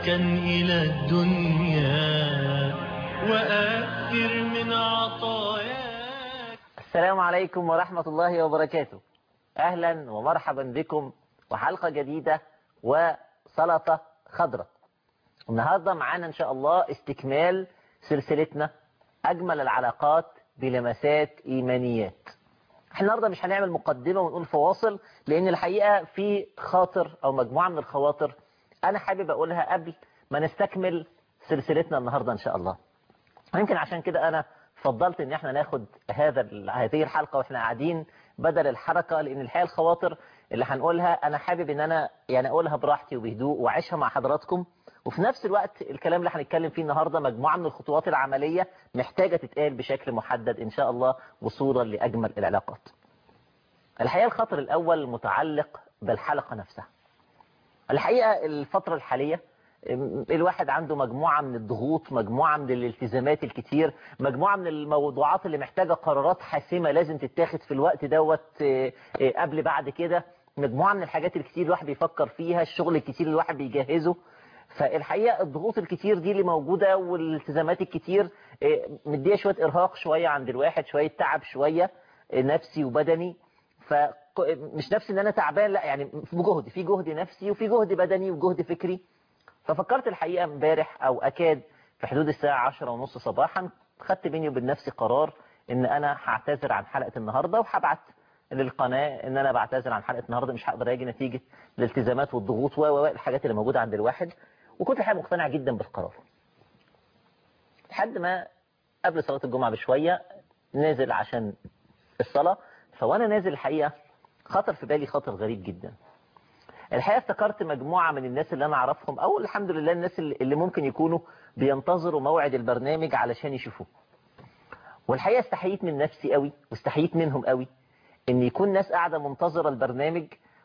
مسكا إلى الدنيا وأكثر من عطاياك السلام عليكم ورحمة الله وبركاته أهلا ومرحبا بكم وحلقة جديدة وسلطة خضراء النهاردة معانا إن شاء الله استكمال سلسلتنا أجمل العلاقات بلمسات إيمانيات احنا النهاردة مش هنعمل مقدمة ونقول فواصل لأن الحقيقة في خاطر أو مجموعة من الخواطر أنا حابب أقولها قبل ما نستكمل سلسلتنا النهاردة إن شاء الله يمكن عشان كده أنا فضلت ان احنا ناخد هذا هذه الحلقة واحنا قاعدين بدل الحركة لان الحقيقة الخواطر اللي هنقولها انا حابب ان انا يعني اقولها براحتي وبهدوء واعيشها مع حضراتكم وفي نفس الوقت الكلام اللي هنتكلم فيه النهاردة مجموعة من الخطوات العملية محتاجة تتقال بشكل محدد ان شاء الله وصولا لاجمل العلاقات الحقيقة الخطر الاول متعلق بالحلقة نفسها الحقيقة الفترة الحالية الواحد عنده مجموعة من الضغوط مجموعة من الالتزامات الكتير مجموعة من الموضوعات اللي محتاجة قرارات حاسمة لازم تتاخد في الوقت دوت قبل بعد كده مجموعة من الحاجات الكتير الواحد بيفكر فيها الشغل الكتير اللي الواحد بيجهزه فالحقيقة الضغوط الكتير دي اللي موجودة والالتزامات الكتير مدية شوية إرهاق شوية عند الواحد شوية تعب شوية نفسي وبدني فمش نفسي ان انا تعبان لا يعني في جهد في جهد نفسي وفي جهد بدني وجهد فكري ففكرت الحقيقة امبارح او اكاد في حدود الساعة عشرة ونص صباحا خدت بيني وبين نفسي قرار ان انا هعتذر عن حلقة النهاردة وهبعت للقناة ان انا بعتذر عن حلقة النهاردة مش هقدر اجي نتيجة الالتزامات والضغوط و الحاجات اللي موجودة عند الواحد وكنت الحقيقة مقتنع جدا بالقرار لحد ما قبل صلاة الجمعة بشوية نازل عشان الصلاة فوانا نازل الحقيقة خطر في بالي خطر غريب جدا الحقيقة افتكرت مجموعة من الناس اللي أنا أعرفهم أو الحمد لله الناس اللي ممكن يكونوا بينتظروا موعد البرنامج علشان يشوفوه والحقيقة استحييت من نفسي قوي واستحييت منهم قوي ان يكون ناس قاعدة منتظرة البرنامج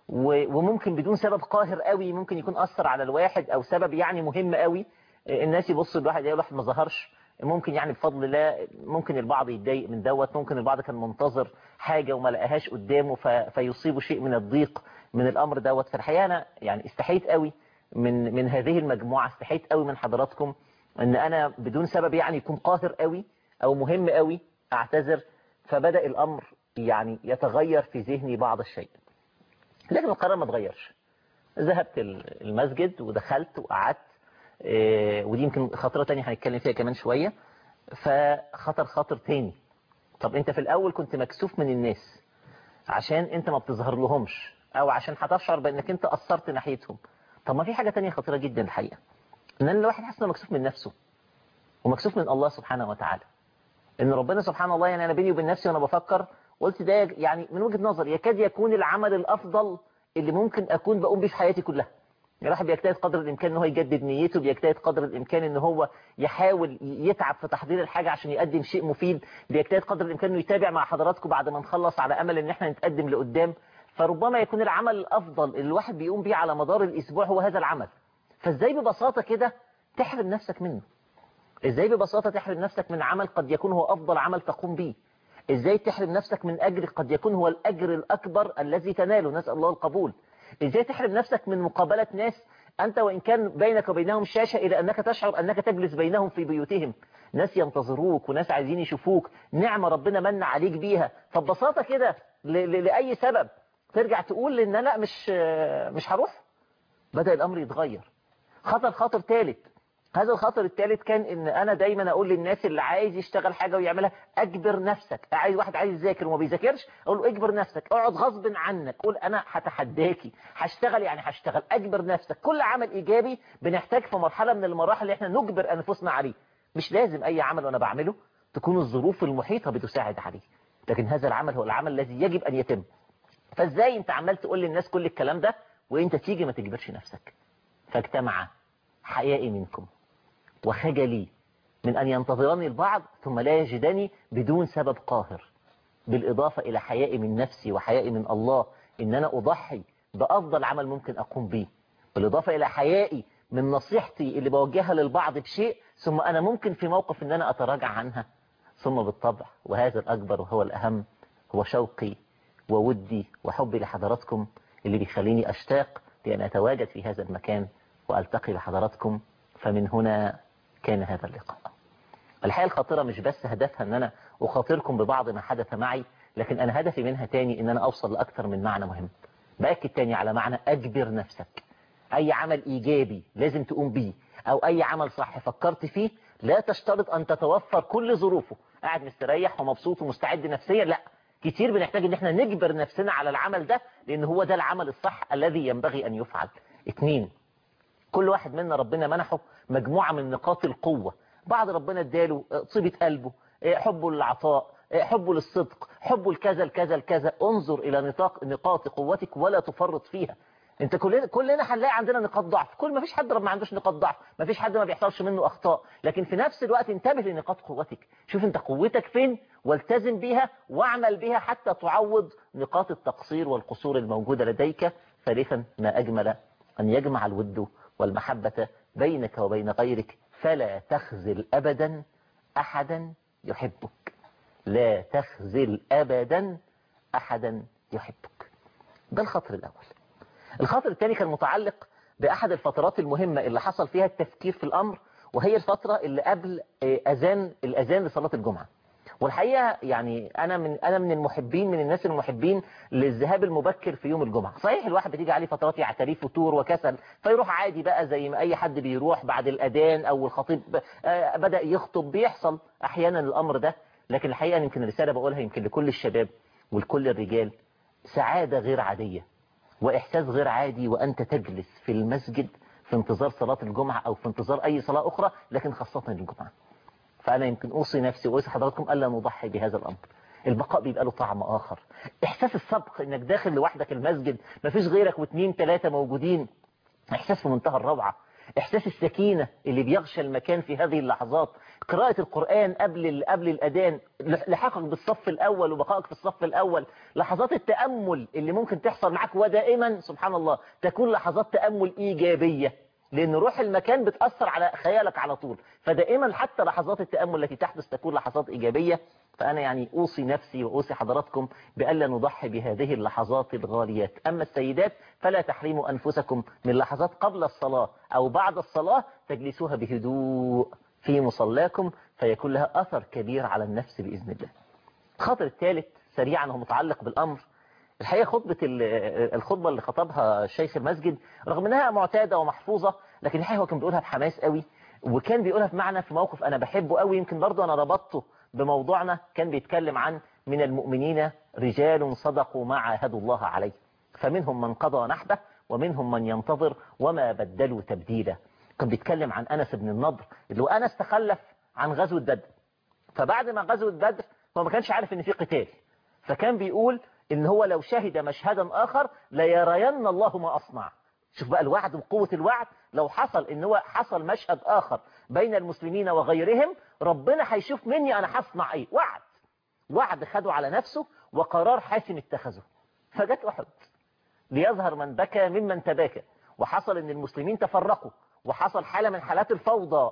وممكن بدون سبب قاهر قوي ممكن يكون أثر على الواحد أو سبب يعني مهم قوي الناس يبصوا الواحد يقول واحد ما ظهرش ممكن يعني بفضل الله ممكن البعض يتضايق من دوت ممكن البعض كان منتظر حاجة وما لقاهاش قدامه فيصيبه شيء من الضيق من الأمر دوت فالحقيقة أنا يعني استحيت قوي من من هذه المجموعة استحيت قوي من حضراتكم ان أنا بدون سبب يعني يكون قاهر قوي أو مهم قوي أعتذر فبدأ الأمر يعني يتغير في ذهني بعض الشيء لكن القرار ما اتغيرش ذهبت المسجد ودخلت وقعدت ودي يمكن خطرة تانية هنتكلم فيها كمان شوية فخطر خطر تاني طب انت في الاول كنت مكسوف من الناس عشان انت ما بتظهر لهمش او عشان هتشعر بانك انت قصرت ناحيتهم طب ما في حاجة تانية خطيرة جدا الحقيقة ان الواحد حاسس انه مكسوف من نفسه ومكسوف من الله سبحانه وتعالى ان ربنا سبحان الله يعني انا بيني وبين نفسي وانا بفكر قلت ده يعني من وجهة نظر يكاد يكون العمل الافضل اللي ممكن اكون بقوم بيه في حياتي كلها الواحد بيجتهد قدر الامكان ان هو يجدد نيته بيجتهد قدر الامكان ان هو يحاول يتعب في تحضير الحاجة عشان يقدم شيء مفيد بيجتهد قدر الامكان انه يتابع مع حضراتكم بعد ما نخلص على امل ان احنا نتقدم لقدام فربما يكون العمل الافضل اللي الواحد بيقوم بيه على مدار الاسبوع هو هذا العمل فازاي ببساطة كده تحرم نفسك منه ازاي ببساطة تحرم نفسك من عمل قد يكون هو افضل عمل تقوم به ازاي تحرم نفسك من اجر قد يكون هو الاجر الاكبر الذي تناله نسأل الله القبول ازاي تحرم نفسك من مقابلة ناس أنت وإن كان بينك وبينهم شاشة إلى أنك تشعر أنك تجلس بينهم في بيوتهم ناس ينتظروك وناس عايزين يشوفوك نعمة ربنا من عليك بيها فببساطة كده لأي سبب ترجع تقول إن لا مش مش هروح بدأ الأمر يتغير خطر خطر ثالث هذا الخطر الثالث كان ان انا دايما اقول للناس اللي عايز يشتغل حاجة ويعملها اجبر نفسك عايز واحد عايز يذاكر وما بيذاكرش اقول له اجبر نفسك اقعد غصب عنك قول انا هتحداكي هشتغل يعني هشتغل اجبر نفسك كل عمل ايجابي بنحتاج في مرحلة من المراحل اللي احنا نجبر انفسنا عليه مش لازم اي عمل وانا بعمله تكون الظروف المحيطة بتساعد عليه لكن هذا العمل هو العمل الذي يجب ان يتم فازاي انت عمال تقول للناس كل الكلام ده وانت تيجي ما تجبرش نفسك فاجتمع حيائي منكم وخجلي من أن ينتظرني البعض ثم لا يجدني بدون سبب قاهر بالإضافة إلى حيائي من نفسي وحيائي من الله إن أنا أضحي بأفضل عمل ممكن أقوم به بالإضافة إلى حيائي من نصيحتي اللي بوجهها للبعض بشيء ثم أنا ممكن في موقف إن أنا أتراجع عنها ثم بالطبع وهذا الأكبر وهو الأهم هو شوقي وودي وحبي لحضراتكم اللي بيخليني أشتاق لأن أتواجد في هذا المكان وألتقي بحضراتكم فمن هنا كان هذا اللقاء الحقيقة الخطيرة مش بس هدفها ان انا اخاطركم ببعض ما حدث معي لكن انا هدفي منها تاني ان انا اوصل لاكثر من معنى مهم باكد تاني على معنى اجبر نفسك اي عمل ايجابي لازم تقوم بيه او اي عمل صح فكرت فيه لا تشترط ان تتوفر كل ظروفه قاعد مستريح ومبسوط ومستعد نفسيا لا كتير بنحتاج ان احنا نجبر نفسنا على العمل ده لان هو ده العمل الصح الذي ينبغي ان يفعل اتنين كل واحد منا ربنا منحه مجموعة من نقاط القوة بعض ربنا اداله طيبة قلبه حبه للعطاء حبه للصدق حبه لكذا لكذا لكذا انظر الى نطاق نقاط قوتك ولا تفرط فيها انت كلنا كلنا هنلاقي عندنا نقاط ضعف كل ما فيش حد ما عندوش نقاط ضعف ما فيش حد ما بيحصلش منه اخطاء لكن في نفس الوقت انتبه لنقاط قوتك شوف انت قوتك فين والتزم بها واعمل بها حتى تعوض نقاط التقصير والقصور الموجودة لديك ثالثا ما اجمل ان يجمع الود والمحبة بينك وبين غيرك فلا تخزل ابدا احدا يحبك لا تخزل ابدا احدا يحبك ده الخطر الاول الخطر الثاني كان متعلق بأحد الفترات المهمة اللي حصل فيها التفكير في الأمر وهي الفترة اللي قبل أذان الأذان لصلاة الجمعة والحقيقة يعني أنا من أنا من المحبين من الناس المحبين للذهاب المبكر في يوم الجمعة صحيح الواحد بتيجي عليه فترات يعتريه فتور وكسل فيروح عادي بقى زي ما أي حد بيروح بعد الأذان أو الخطيب بدأ يخطب بيحصل أحيانا الأمر ده لكن الحقيقة يمكن الرسالة بقولها يمكن لكل الشباب ولكل الرجال سعادة غير عادية وإحساس غير عادي وأنت تجلس في المسجد في انتظار صلاة الجمعة أو في انتظار أي صلاة أخرى لكن خاصة الجمعة فأنا يمكن أوصي نفسي وأوصي حضراتكم ألا نضحي بهذا الأمر البقاء بيبقى له طعم آخر إحساس السبق إنك داخل لوحدك المسجد مفيش غيرك واثنين ثلاثة موجودين إحساس في منتهى الروعة إحساس السكينة اللي بيغشى المكان في هذه اللحظات قراءة القرآن قبل قبل الأذان لحاقك بالصف الأول وبقائك في الصف الأول لحظات التأمل اللي ممكن تحصل معك ودائما سبحان الله تكون لحظات تأمل إيجابية لأن روح المكان بتأثر على خيالك على طول فدائما حتى لحظات التأمل التي تحدث تكون لحظات إيجابية فأنا يعني أوصي نفسي وأوصي حضراتكم بألا نضحي بهذه اللحظات الغاليات أما السيدات فلا تحرموا أنفسكم من لحظات قبل الصلاة أو بعد الصلاة تجلسوها بهدوء في مصلاكم فيكون لها أثر كبير على النفس بإذن الله الخطر الثالث سريعا هو متعلق بالأمر الحقيقة خطبة الخطبة اللي خطبها شيخ المسجد رغم انها معتادة ومحفوظة لكن الحقيقة هو كان بيقولها بحماس قوي وكان بيقولها في معنى في موقف انا بحبه قوي يمكن برضه انا ربطته بموضوعنا كان بيتكلم عن من المؤمنين رجال صدقوا ما عاهدوا الله عليه فمنهم من قضى نحبه ومنهم من ينتظر وما بدلوا تبديلا كان بيتكلم عن أنس بن النضر اللي هو أنس تخلف عن غزوة بدر فبعد ما غزوة بدر هو ما كانش عارف ان في قتال فكان بيقول ان هو لو شهد مشهدا آخر ليرين الله ما أصنع شوف بقى الوعد وقوة الوعد لو حصل ان هو حصل مشهد آخر بين المسلمين وغيرهم ربنا هيشوف مني أنا هصنع ايه وعد وعد خده على نفسه وقرار حاسم اتخذه فجت أحد ليظهر من بكى ممن تباكى وحصل ان المسلمين تفرقوا وحصل حالة من حالات الفوضى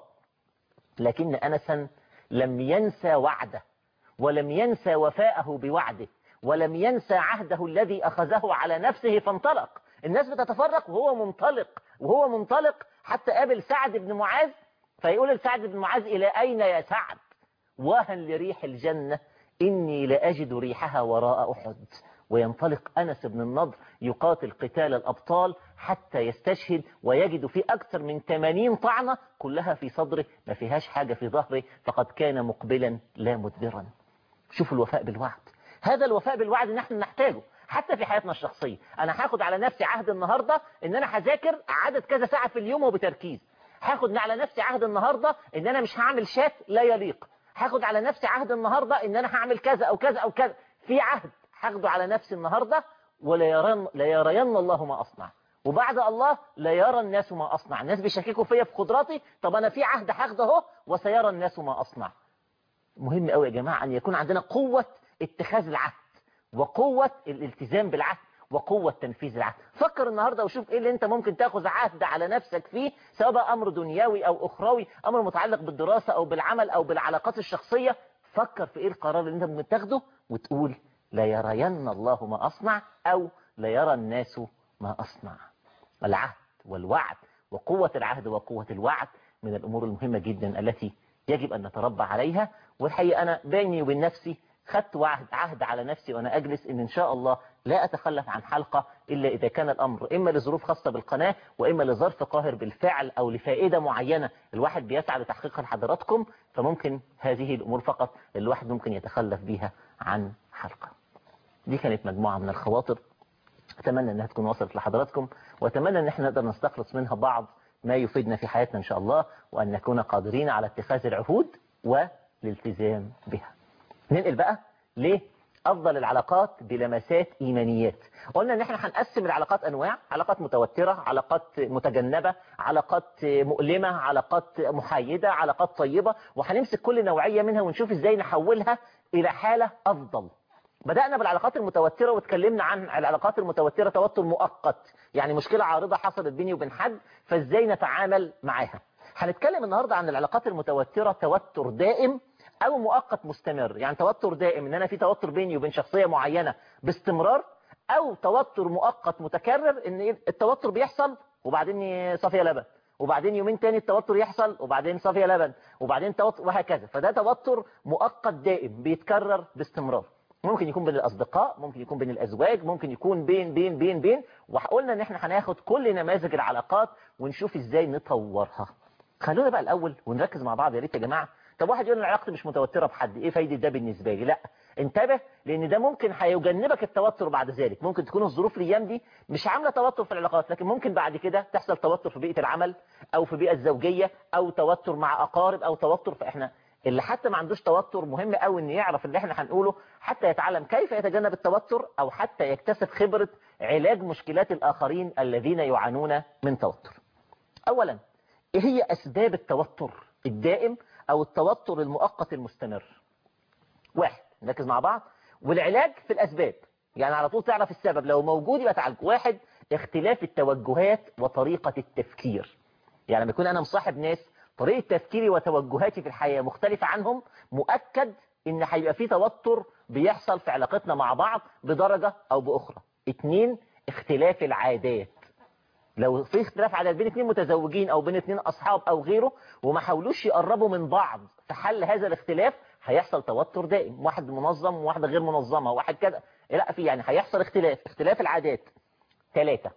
لكن أنسا لم ينسى وعده ولم ينسى وفاءه بوعده ولم ينسى عهده الذي أخذه على نفسه فانطلق الناس بتتفرق وهو منطلق وهو منطلق حتى قابل سعد بن معاذ فيقول لسعد بن معاذ إلى أين يا سعد واهن لريح الجنة إني لأجد ريحها وراء أحد وينطلق أنس بن النضر يقاتل قتال الأبطال حتى يستشهد ويجد فيه أكثر من 80 طعنة كلها في صدره ما فيهاش حاجة في ظهره فقد كان مقبلا لا مدبرا شوفوا الوفاء بالوعد هذا الوفاء بالوعد نحن نحتاجه حتى في حياتنا الشخصية أنا هاخد على نفسي عهد النهاردة إن أنا هذاكر عدد كذا ساعة في اليوم وبتركيز هاخد على نفسي عهد النهاردة إن أنا مش هعمل شات لا يليق هاخد على نفسي عهد النهاردة إن أنا هعمل كذا أو كذا أو كذا في عهد هاخده على نفسي النهاردة ولا يرين, لا يرين الله ما أصنع وبعد الله لا يرى الناس ما أصنع الناس بيشككوا فيا في قدراتي طب أنا في عهد هاخده اهو وسيرى الناس ما أصنع مهم قوي يا جماعة أن يكون عندنا قوة اتخاذ العهد وقوة الالتزام بالعهد وقوة تنفيذ العهد فكر النهاردة وشوف ايه اللي انت ممكن تاخذ عهد على نفسك فيه سواء امر دنيوي او اخروي امر متعلق بالدراسة او بالعمل او بالعلاقات الشخصية فكر في ايه القرار اللي انت ممكن تاخده وتقول لا يرين الله ما أصنع أو لا يرى الناس ما أصنع العهد والوعد وقوة العهد وقوة الوعد من الأمور المهمة جدا التي يجب أن نتربى عليها والحقيقة أنا بيني وبين نفسي خدت وعهد عهد على نفسي وأنا أجلس إن إن شاء الله لا أتخلف عن حلقة إلا إذا كان الأمر إما لظروف خاصة بالقناة وإما لظرف قاهر بالفعل أو لفائدة معينة الواحد بيسعى لتحقيقها لحضراتكم فممكن هذه الأمور فقط الواحد ممكن يتخلف بيها عن حلقة دي كانت مجموعة من الخواطر أتمنى أنها تكون وصلت لحضراتكم وأتمنى أن احنا نقدر نستخلص منها بعض ما يفيدنا في حياتنا إن شاء الله وأن نكون قادرين على اتخاذ العهود والالتزام بها ننقل بقى ليه أفضل العلاقات بلمسات إيمانيات قلنا أن احنا هنقسم العلاقات أنواع علاقات متوترة علاقات متجنبة علاقات مؤلمة علاقات محايدة علاقات طيبة وهنمسك كل نوعية منها ونشوف إزاي نحولها إلى حالة أفضل بدأنا بالعلاقات المتوترة واتكلمنا عن العلاقات المتوترة توتر مؤقت يعني مشكلة عارضة حصلت بيني وبين حد فازاي نتعامل معاها هنتكلم النهاردة عن العلاقات المتوترة توتر دائم او مؤقت مستمر يعني توتر دائم ان انا في توتر بيني وبين شخصية معينة باستمرار او توتر مؤقت متكرر ان التوتر بيحصل وبعدين صافية لبن وبعدين يومين تاني التوتر يحصل وبعدين صافية لبن وبعدين توتر وهكذا فده توتر مؤقت دائم بيتكرر باستمرار ممكن يكون بين الأصدقاء ممكن يكون بين الأزواج ممكن يكون بين بين بين بين وقلنا ان احنا هناخد كل نماذج العلاقات ونشوف ازاي نطورها خلونا بقى الأول ونركز مع بعض يا ريت يا جماعة طب واحد يقول انا علاقتي مش متوترة بحد ايه فايدة ده بالنسبة لي لا انتبه لان ده ممكن هيجنبك التوتر بعد ذلك ممكن تكون الظروف الايام دي مش عاملة توتر في العلاقات لكن ممكن بعد كده تحصل توتر في بيئة العمل او في بيئة الزوجية او توتر مع اقارب او توتر في احنا اللي حتى ما عندوش توتر مهم قوي ان يعرف اللي احنا هنقوله حتى يتعلم كيف يتجنب التوتر او حتى يكتسب خبرة علاج مشكلات الاخرين الذين يعانون من توتر اولا ايه هي اسباب التوتر الدائم او التوتر المؤقت المستمر واحد نركز مع بعض والعلاج في الاسباب يعني على طول تعرف السبب لو موجود يبقى تعالج واحد اختلاف التوجهات وطريقة التفكير يعني لما يكون انا مصاحب ناس طريقة تفكيري وتوجهاتي في الحياة مختلفة عنهم مؤكد ان هيبقى في توتر بيحصل في علاقتنا مع بعض بدرجة او باخرى اتنين اختلاف العادات لو في اختلاف عادات بين اتنين متزوجين او بين اتنين اصحاب او غيره وما حاولوش يقربوا من بعض في حل هذا الاختلاف هيحصل توتر دائم واحد منظم وواحد غير منظمة واحد كده لا في يعني هيحصل اختلاف اختلاف العادات ثلاثة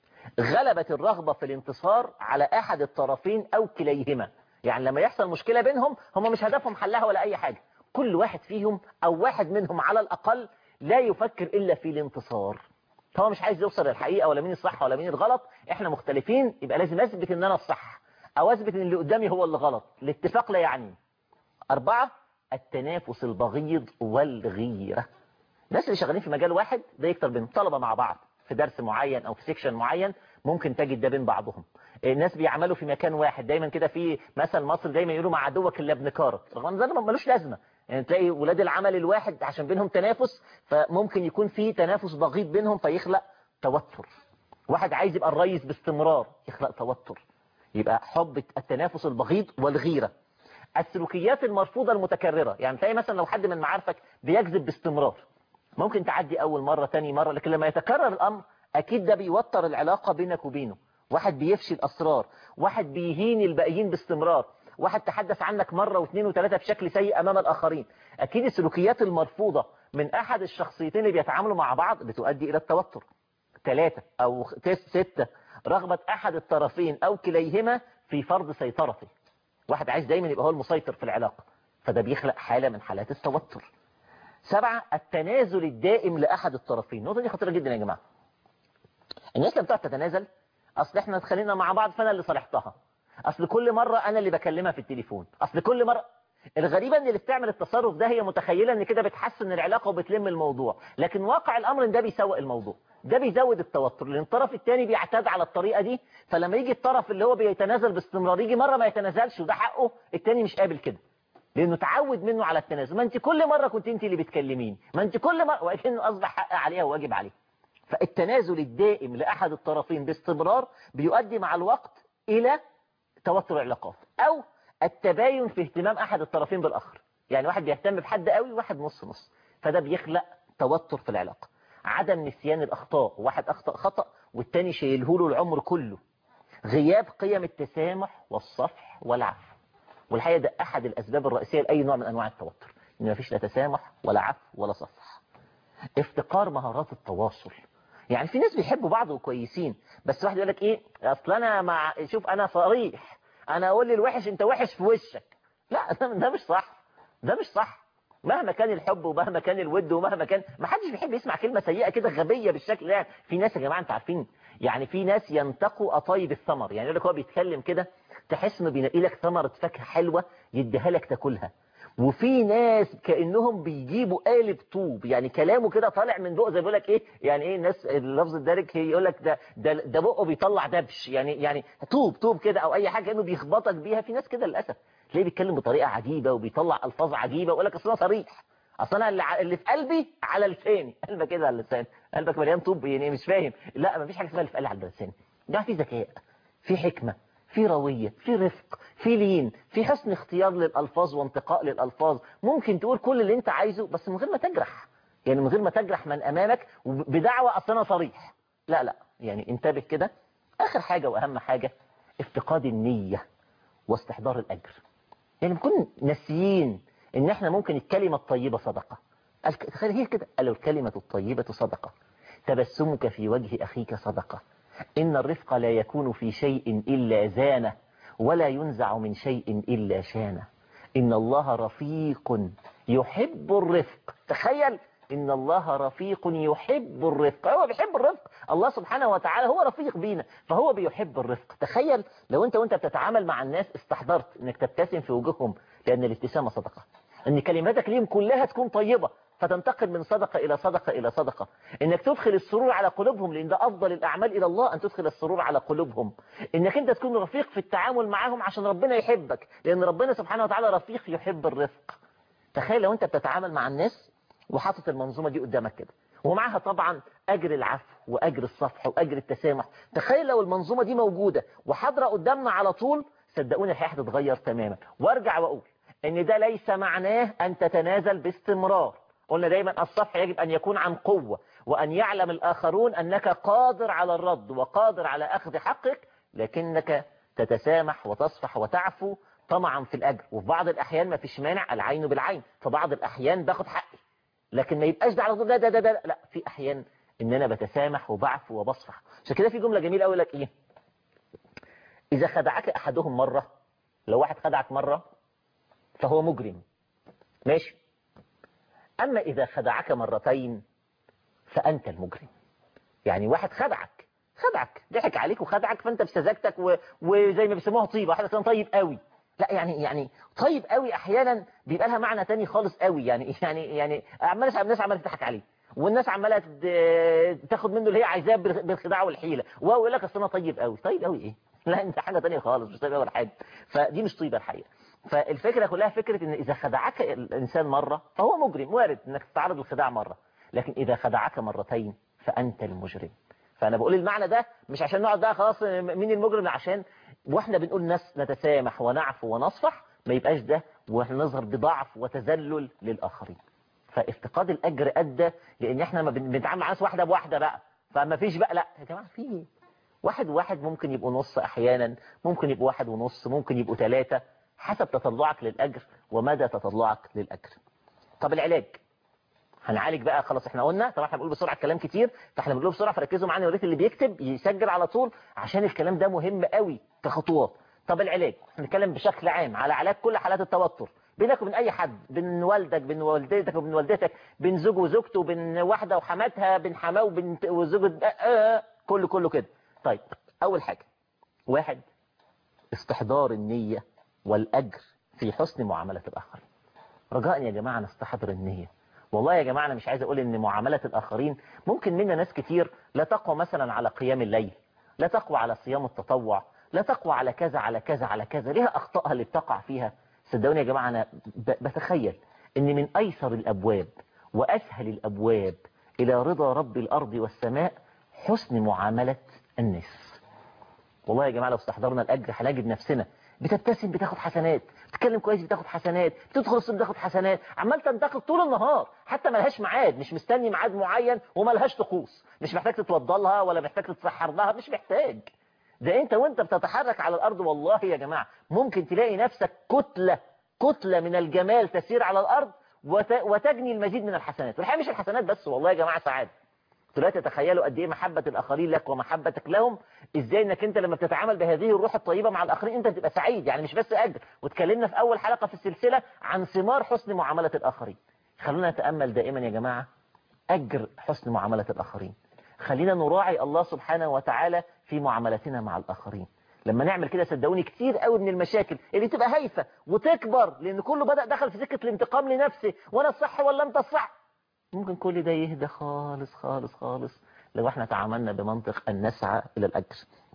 غلبت الرغبة في الانتصار على احد الطرفين او كليهما يعني لما يحصل مشكلة بينهم هم مش هدفهم حلها ولا اي حاجة كل واحد فيهم او واحد منهم على الاقل لا يفكر الا في الانتصار هو مش عايز يوصل للحقيقة ولا مين الصح ولا مين الغلط احنا مختلفين يبقى لازم اثبت ان انا الصح او اثبت ان اللي قدامي هو اللي غلط الاتفاق لا يعني اربعة التنافس البغيض والغيرة الناس اللي شغالين في مجال واحد ده يكتر بين طلبة مع بعض في درس معين او في سيكشن معين ممكن تجد ده بين بعضهم الناس بيعملوا في مكان واحد دايما كده في مثل مصر دايما يقولوا مع عدوك الا ابن كارت رغم ان ده ملوش لازمه يعني تلاقي ولاد العمل الواحد عشان بينهم تنافس فممكن يكون في تنافس بغيض بينهم فيخلق توتر واحد عايز يبقى الرئيس باستمرار يخلق توتر يبقى حب التنافس البغيض والغيرة السلوكيات المرفوضة المتكررة يعني تلاقي مثلا لو حد من معارفك بيكذب باستمرار ممكن تعدي أول مرة تاني مرة لكن لما يتكرر الأمر أكيد ده بيوتر العلاقة بينك وبينه واحد بيفشي الأسرار واحد بيهين الباقيين باستمرار واحد تحدث عنك مرة واثنين وثلاثة بشكل سيء أمام الآخرين أكيد السلوكيات المرفوضة من أحد الشخصيتين اللي بيتعاملوا مع بعض بتؤدي إلى التوتر ثلاثة أو ستة رغبة أحد الطرفين أو كليهما في فرض سيطرته واحد عايز دايما يبقى هو المسيطر في العلاقة فده بيخلق حالة من حالات التوتر سبعة التنازل الدائم لأحد الطرفين النقطة دي خطيرة جدا يا جماعة الناس اللي بتقعد تتنازل أصل احنا اتخانقنا مع بعض فأنا اللي صالحتها أصل كل مرة أنا اللي بكلمها في التليفون أصل كل مرة الغريبة ان اللي بتعمل التصرف ده هي متخيلة ان كده بتحسن العلاقة وبتلم الموضوع لكن واقع الامر ان ده بيسوق الموضوع ده بيزود التوتر لان الطرف الثاني بيعتاد على الطريقة دي فلما يجي الطرف اللي هو بيتنازل باستمرار يجي مرة ما يتنازلش وده حقه الثاني مش قابل كده لانه تعود منه على التنازل ما انت كل مرة كنت انت اللي بتكلمين ما انت كل مرة وكأنه اصبح حق عليها وواجب عليه فالتنازل الدائم لأحد الطرفين باستمرار بيؤدي مع الوقت إلى توتر العلاقات أو التباين في اهتمام أحد الطرفين بالآخر يعني واحد بيهتم بحد قوي وواحد نص نص فده بيخلق توتر في العلاقة عدم نسيان الأخطاء واحد أخطأ خطأ والتاني شايله له العمر كله غياب قيم التسامح والصفح والعفو والحقيقة ده أحد الأسباب الرئيسية لأي نوع من أنواع التوتر إن مفيش لا تسامح ولا عفو ولا صفح افتقار مهارات التواصل يعني في ناس بيحبوا بعض وكويسين بس واحد يقول لك ايه اصل انا مع شوف انا صريح انا اقول للوحش انت وحش في وشك لا ده, ده مش صح ده مش صح مهما كان الحب ومهما كان الود ومهما كان ما حدش بيحب يسمع كلمة سيئة كده غبية بالشكل ده في ناس يا جماعة انتوا عارفين يعني في ناس ينتقوا أطايب الثمر يعني يقول لك هو بيتكلم كده تحس انه بينقي لك ثمرة فاكهة حلوة يديها لك تاكلها وفي ناس كأنهم بيجيبوا قالب طوب يعني كلامه كده طالع من بقه زي بيقول لك ايه يعني ايه الناس اللفظ الدارج يقول لك ده ده ده بقه بيطلع دبش يعني يعني طوب طوب كده او اي حاجه كانه بيخبطك بيها في ناس كده للاسف تلاقيه بيتكلم بطريقه عجيبه وبيطلع الفاظ عجيبه ويقول لك اصل انا صريح اصل انا اللي, ع- اللي في قلبي على لساني قلبك كده على لساني قلبك مليان طوب يعني مش فاهم لا مفيش حاجه اسمها اللي في قلبي على لساني ده في ذكاء في حكمه في روية في رفق في لين في حسن اختيار للألفاظ وانتقاء للألفاظ ممكن تقول كل اللي انت عايزه بس من غير ما تجرح يعني من غير ما تجرح من أمامك بدعوة أصل أنا صريح لا لا يعني انتبه كده آخر حاجة وأهم حاجة افتقاد النية واستحضار الأجر يعني بنكون ناسيين ان احنا ممكن الكلمة الطيبة صدقة الك- تخيل هي كده قالوا الكلمة الطيبة صدقة تبسمك في وجه أخيك صدقة إن الرفق لا يكون في شيء إلا زانه ولا ينزع من شيء إلا شانه إن الله رفيق يحب الرفق تخيل إن الله رفيق يحب الرفق هو بيحب الرفق الله سبحانه وتعالى هو رفيق بينا فهو بيحب الرفق تخيل لو أنت وأنت بتتعامل مع الناس استحضرت إنك تبتسم في وجوههم لأن الابتسامة صدقة إن كلماتك ليهم كلها تكون طيبة فتنتقل من صدقة إلى صدقة إلى صدقة إنك تدخل السرور على قلوبهم لأن ده أفضل الأعمال إلى الله أن تدخل السرور على قلوبهم إنك أنت تكون رفيق في التعامل معهم عشان ربنا يحبك لأن ربنا سبحانه وتعالى رفيق يحب الرفق تخيل لو أنت بتتعامل مع الناس وحاطط المنظومة دي قدامك كده ومعها طبعا أجر العفو وأجر الصفح وأجر التسامح تخيل لو المنظومة دي موجودة وحاضرة قدامنا على طول صدقوني الحياة هتتغير تماما وارجع وأقول إن ده ليس معناه أن تتنازل باستمرار قلنا دايما الصفح يجب أن يكون عن قوة وأن يعلم الآخرون أنك قادر على الرد وقادر على أخذ حقك لكنك تتسامح وتصفح وتعفو طمعا في الأجر وفي بعض الأحيان ما فيش مانع العين بالعين في بعض الأحيان باخد حقي لكن ما يبقاش ده على طول ده ده ده, ده لا في أحيان إن أنا بتسامح وبعفو وبصفح عشان كده في جملة جميلة أقول لك إيه إذا خدعك أحدهم مرة لو واحد خدعك مرة فهو مجرم ماشي أما إذا خدعك مرتين فأنت المجرم يعني واحد خدعك خدعك ضحك عليك وخدعك فأنت بسذاجتك و... وزي ما بيسموها طيبة واحد كان طيب قوي لا يعني يعني طيب قوي احيانا بيبقى لها معنى تاني خالص قوي يعني يعني يعني عمال الناس عماله تضحك عليه والناس عماله ت- تاخد منه اللي هي عايزاه بال- بالخداع والحيله وهو يقول لك اصل انا طيب قوي طيب قوي ايه لا انت حاجه تانية خالص مش طيب قوي ولا حاجه فدي مش طيبه الحقيقه فالفكره كلها فكره ان اذا خدعك الانسان مره فهو مجرم وارد انك تتعرض للخداع مره لكن اذا خدعك مرتين فانت المجرم فانا بقول المعنى ده مش عشان نقعد بقى خلاص مين المجرم عشان واحنا بنقول ناس نتسامح ونعفو ونصفح ما يبقاش ده واحنا نظهر بضعف وتذلل للاخرين فافتقاد الاجر ادى لان احنا ما بن- بنتعامل مع ناس واحده بواحده بقى فما فيش بقى لا يا جماعه في واحد وواحد ممكن يبقوا نص احيانا ممكن يبقوا واحد ونص ممكن يبقوا ثلاثه حسب تطلعك للاجر ومدى تطلعك للاجر طب العلاج هنعالج بقى خلاص احنا قلنا طبعا احنا بنقول بسرعه كلام كتير فاحنا بنقول بسرعه فركزوا معانا يا ريت اللي بيكتب يسجل على طول عشان الكلام ده مهم قوي كخطوات طب العلاج هنتكلم بشكل عام على علاج كل حالات التوتر بينك وبين اي حد بين والدك بين والدتك وبين والدتك بين زوج وزوجته بين واحده وحماتها بين حماه وبين وزوجة آه آه كله كله كده طيب اول حاجه واحد استحضار النيه والاجر في حسن معامله الاخرين رجاء يا جماعه نستحضر النيه والله يا جماعة أنا مش عايز أقول إن معاملة الآخرين ممكن منا ناس كتير لا تقوى مثلا على قيام الليل لا تقوى على صيام التطوع لا تقوى على كذا على كذا على كذا ليها أخطائها اللي بتقع فيها صدقوني يا جماعة أنا ب- بتخيل إن من أيسر الأبواب وأسهل الأبواب إلى رضا رب الأرض والسماء حسن معاملة الناس والله يا جماعة لو استحضرنا الأجر هنجد نفسنا بتبتسم بتاخد حسنات بتتكلم كويس بتاخد حسنات بتدخل الصيف بتاخد حسنات عمال تنتقد طول النهار حتى ملهاش ميعاد مش مستني ميعاد معين وملهاش طقوس مش محتاج تتوضى لها ولا محتاج تتسحر لها مش محتاج ده انت وانت بتتحرك على الارض والله يا جماعة ممكن تلاقي نفسك كتلة كتلة من الجمال تسير على الارض وت... وتجني المزيد من الحسنات والحقيقة مش الحسنات بس والله يا جماعة سعادة دلوقتي تخيلوا قد ايه محبة الاخرين لك ومحبتك لهم ازاي انك انت لما بتتعامل بهذه الروح الطيبة مع الاخرين انت بتبقى سعيد يعني مش بس اجر واتكلمنا في اول حلقة في السلسلة عن ثمار حسن معاملة الاخرين خلونا نتأمل دائما يا جماعة اجر حسن معاملة الاخرين خلينا نراعي الله سبحانه وتعالى في معاملتنا مع الاخرين لما نعمل كده صدقوني كتير قوي من المشاكل اللي تبقى هايفة وتكبر لان كله بدأ دخل في سكة الانتقام لنفسه وانا الصح ولا انت الصح ممكن كل ده يهدى خالص خالص خالص لو احنا تعاملنا بمنطق أن نسعى إلى الأجر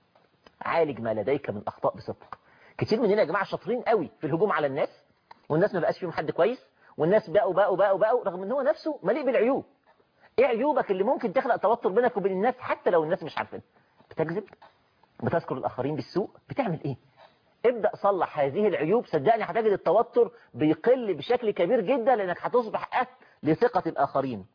عالج ما لديك من أخطاء بصدق كتير مننا يا جماعة شاطرين قوي في الهجوم على الناس والناس ما بقاش فيهم حد كويس والناس بقوا بقوا بقوا بقوا رغم ان هو نفسه مليء بالعيوب ايه عيوبك اللي ممكن تخلق توتر بينك وبين الناس حتى لو الناس مش عارفين بتكذب بتذكر الآخرين بالسوء بتعمل ايه ابدأ صلح هذه العيوب صدقني هتجد التوتر بيقل بشكل كبير جدا لانك هتصبح أهل لثقة الآخرين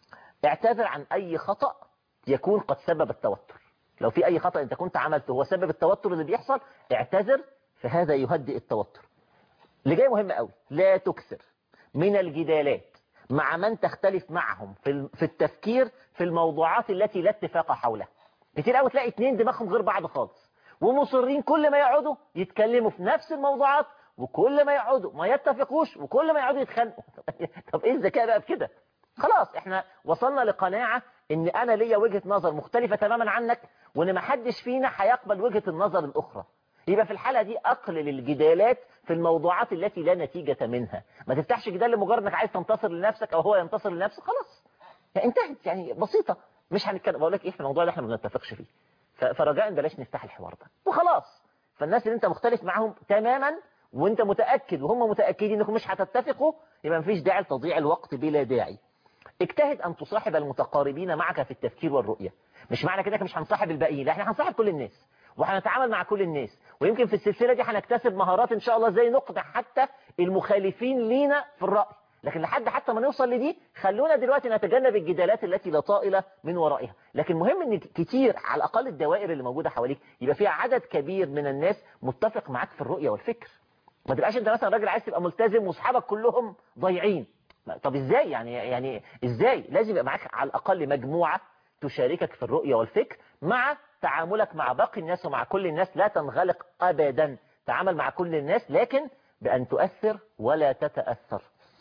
اعتذر عن أي خطأ يكون قد سبب التوتر لو في أي خطأ أنت كنت عملته هو سبب التوتر اللي بيحصل اعتذر فهذا يهدئ التوتر اللي جاي مهم قوي لا تكثر من الجدالات مع من تختلف معهم في في التفكير في الموضوعات التي لا اتفاق حولها كتير قوي تلاقي اتنين دماغهم غير بعض خالص ومصرين كل ما يقعدوا يتكلموا في نفس الموضوعات وكل ما يقعدوا ما يتفقوش وكل ما يقعدوا يتخانقوا طب ايه الذكاء بقى في كده خلاص احنا وصلنا لقناعة ان انا ليا وجهة نظر مختلفة تماما عنك وان ما حدش فينا هيقبل وجهة النظر الاخرى يبقى في الحالة دي اقلل الجدالات في الموضوعات التي لا نتيجة منها ما تفتحش جدال لمجرد انك عايز تنتصر لنفسك او هو ينتصر لنفسه خلاص يعني انتهت يعني بسيطة مش هنتكلم بقول لك ايه في الموضوع ده احنا ما بنتفقش فيه فرجاء بلاش نفتح الحوار ده وخلاص فالناس اللي انت مختلف معاهم تماما وانت متأكد وهم متأكدين انكم مش هتتفقوا يبقى مفيش داعي لتضييع الوقت بلا داعي اجتهد ان تصاحب المتقاربين معك في التفكير والرؤية مش معنى كده مش هنصاحب الباقيين لا احنا هنصاحب كل الناس وهنتعامل مع كل الناس ويمكن في السلسلة دي هنكتسب مهارات ان شاء الله ازاي نقنع حتى المخالفين لينا في الرأي لكن لحد حتى ما نوصل لدي خلونا دلوقتي نتجنب الجدالات التي لا طائلة من ورائها لكن مهم ان كتير على الاقل الدوائر اللي موجودة حواليك يبقى فيها عدد كبير من الناس متفق معاك في الرؤية والفكر ما تبقاش انت مثلا راجل عايز تبقى ملتزم واصحابك كلهم ضايعين طب ازاي يعني يعني ازاي لازم يبقى معاك على الاقل مجموعة تشاركك في الرؤية والفكر مع تعاملك مع باقي الناس ومع كل الناس لا تنغلق ابدا تعامل مع كل الناس لكن بان تؤثر ولا تتأثر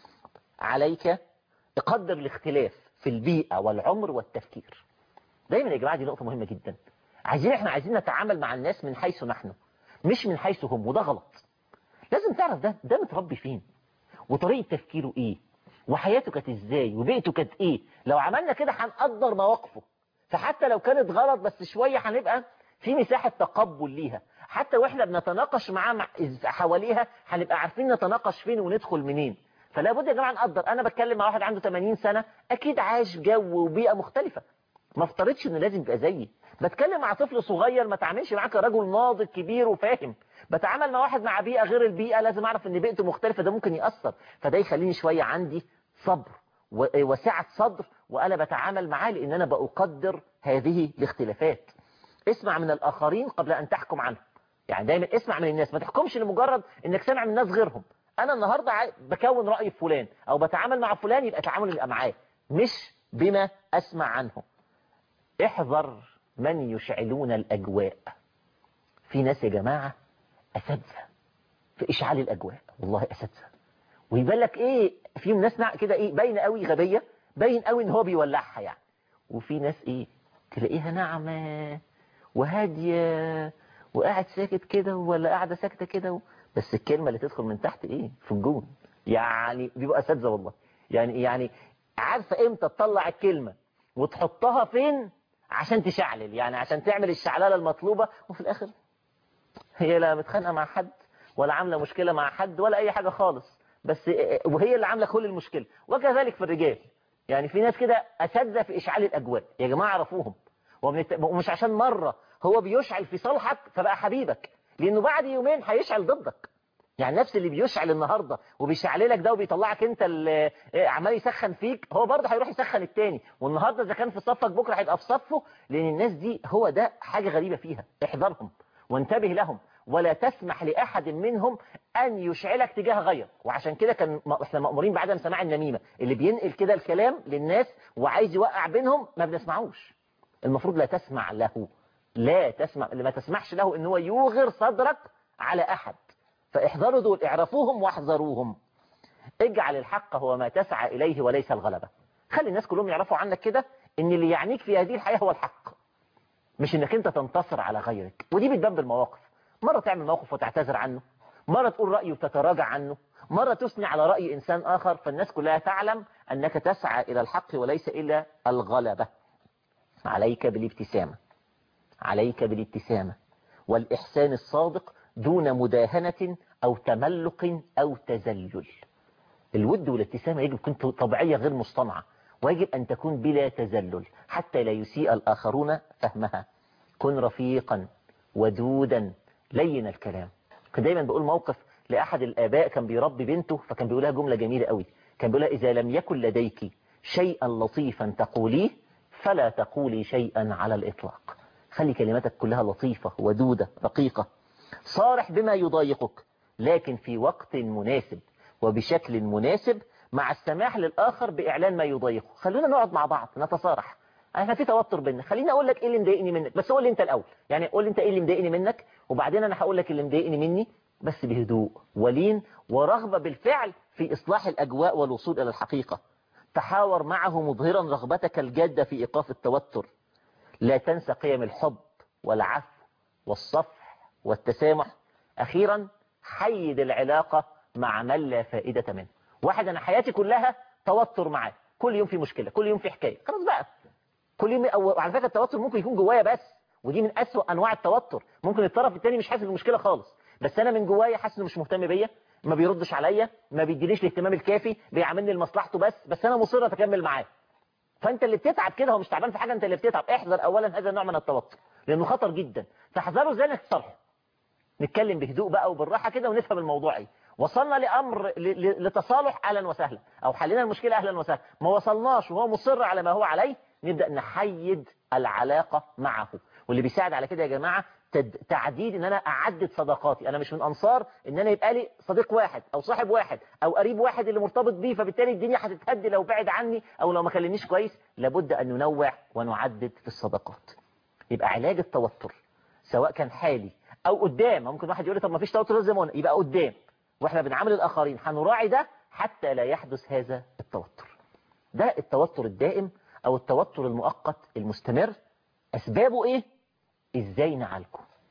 عليك تقدر الاختلاف في البيئة والعمر والتفكير دايما يا جماعة دي نقطة مهمة جدا عايزين احنا عايزين نتعامل مع الناس من حيث نحن مش من حيث هم وده غلط لازم تعرف ده ده متربي فين وطريقة تفكيره ايه وحياته كانت ازاي وبيئته كانت ايه لو عملنا كده هنقدر مواقفه فحتى لو كانت غلط بس شوية هنبقى في مساحة تقبل ليها حتى واحنا بنتناقش معاه مع حواليها هنبقى عارفين نتناقش فين وندخل منين فلا بد يا جماعه نقدر انا بتكلم مع واحد عنده 80 سنة اكيد عايش جو وبيئة مختلفة ما افترضش انه لازم يبقى زيي بتكلم مع طفل صغير ما تعاملش معاه كرجل ناضج كبير وفاهم بتعامل مع واحد مع بيئة غير البيئة لازم اعرف ان بيئته مختلفة ده ممكن يأثر فده يخليني شوية عندي صبر وسعة صدر وانا بتعامل معاه لان انا بقدر هذه الاختلافات اسمع من الاخرين قبل ان تحكم عنهم يعني دايما اسمع من الناس ما تحكمش لمجرد انك سامع من الناس غيرهم انا النهاردة بكون رأي فلان او بتعامل مع فلان يبقى تعامل يبقى معاه مش بما اسمع عنه احذر من يشعلون الاجواء في ناس يا جماعة اساتذه في اشعال الاجواء والله اساتذه ويبان لك ايه في ناس كده ايه باين قوي غبية باين قوي ان هو بيولعها يعني وفي ناس ايه تلاقيها ناعمة وهادية وقاعد ساكت كده ولا قاعدة ساكتة كده بس الكلمة اللي تدخل من تحت ايه في الجون يعني بيبقى اساتذه والله يعني يعني عارفة امتى تطلع الكلمة وتحطها فين عشان تشعلل يعني عشان تعمل الشعلالة المطلوبة وفي الاخر هي لا متخانقة مع حد ولا عاملة مشكلة مع حد ولا اي حاجة خالص بس وهي اللي عاملة كل المشكلة وكذلك في الرجال يعني في ناس كده اساتذه في اشعال الاجواء يا جماعة عرفوهم ومش عشان مرة هو بيشعل في صالحك فبقى حبيبك لانه بعد يومين هيشعل ضدك يعني نفس اللي بيشعل النهاردة وبيشعللك ده وبيطلعك انت اللي عمال يسخن فيك هو برضه هيروح يسخن التاني والنهاردة اذا كان في صفك بكرة هيبقى في صفه لان الناس دي هو ده حاجة غريبة فيها احذرهم وانتبه لهم ولا تسمح لأحد منهم أن يشعلك تجاه غيرك وعشان كده كان م- احنا مأمورين بعدم سماع النميمة اللي بينقل كده الكلام للناس وعايز يوقع بينهم ما بنسمعوش المفروض لا تسمع له لا تسمع ما تسمحش له ان هو يوغر صدرك على أحد فاحذروا دول اعرفوهم واحذروهم اجعل الحق هو ما تسعى إليه وليس الغلبة خلي الناس كلهم يعرفوا عنك كده ان اللي يعنيك في هذه الحياة هو الحق مش انك انت تنتصر على غيرك ودي بتبان بالمواقف مرة تعمل موقف وتعتذر عنه مرة تقول رأي وتتراجع عنه مرة تثني على رأي إنسان آخر فالناس كلها تعلم أنك تسعى إلى الحق وليس إلى الغلبة عليك بالابتسامة عليك بالابتسامة والإحسان الصادق دون مداهنة أو تملق أو تزلل الود والابتسامة يجب تكون طبيعية غير مصطنعة ويجب أن تكون بلا تزلل حتى لا يسيء الآخرون فهمها كن رفيقا ودودا لين الكلام كنت دايما بقول موقف لأحد الآباء كان بيربي بنته فكان بيقولها جملة جميلة قوي كان بيقولها إذا لم يكن لديك شيئا لطيفا تقوليه فلا تقولي شيئا على الإطلاق خلي كلماتك كلها لطيفة ودودة رقيقة صارح بما يضايقك لكن في وقت مناسب وبشكل مناسب مع السماح للآخر بإعلان ما يضايقه خلونا نقعد مع بعض نتصارح احنا في توتر بينا خليني اقول لك ايه اللي مضايقني منك بس قول لي انت الاول يعني قول لي انت ايه اللي مضايقني منك وبعدين انا هقول لك اللي مضايقني مني بس بهدوء ولين ورغبة بالفعل في اصلاح الاجواء والوصول الى الحقيقة تحاور معه مظهرا رغبتك الجادة في ايقاف التوتر لا تنسى قيم الحب والعفو والصفح والتسامح اخيرا حيد العلاقة مع من لا فائدة منه واحد انا حياتي كلها توتر معاه كل يوم في مشكلة كل يوم في حكاية خلاص بقى كل يوم أو على فكرة التوتر ممكن يكون جوايا بس ودي من أسوأ أنواع التوتر ممكن الطرف الثاني مش حاسس بالمشكلة خالص بس أنا من جوايا حاسس إنه مش مهتم بيا ما بيردش عليا ما بيدينيش الاهتمام الكافي بيعاملني لمصلحته بس بس أنا مصر أتكمل معاه فأنت اللي بتتعب كده هو مش تعبان في حاجة أنت اللي بتتعب احذر أولا هذا النوع من التوتر لأنه خطر جدا فاحذره ازاي انك تصالحه نتكلم بهدوء بقى وبالراحة كده ونفهم الموضوع ايه وصلنا لأمر ل- ل- لتصالح أهلا وسهلا أو حلينا المشكلة أهلا وسهلا ما وصلناش وهو مصر على ما هو عليه نبدأ نحيد العلاقة معه واللي بيساعد على كده يا جماعة تد- تعديد ان انا اعدد صداقاتي انا مش من انصار ان انا يبقى لي صديق واحد او صاحب واحد او قريب واحد اللي مرتبط بيه فبالتالي الدنيا هتتهد لو بعد عني او لو ما كلمنيش كويس لابد ان ننوع ونعدد في الصداقات يبقى علاج التوتر سواء كان حالي او قدام ممكن واحد يقول لي طب ما فيش توتر زي ما قلنا يبقى قدام واحنا بنعامل الاخرين هنراعي ده حتى لا يحدث هذا التوتر ده التوتر الدائم او التوتر المؤقت المستمر اسبابه ايه ازاي نعالجه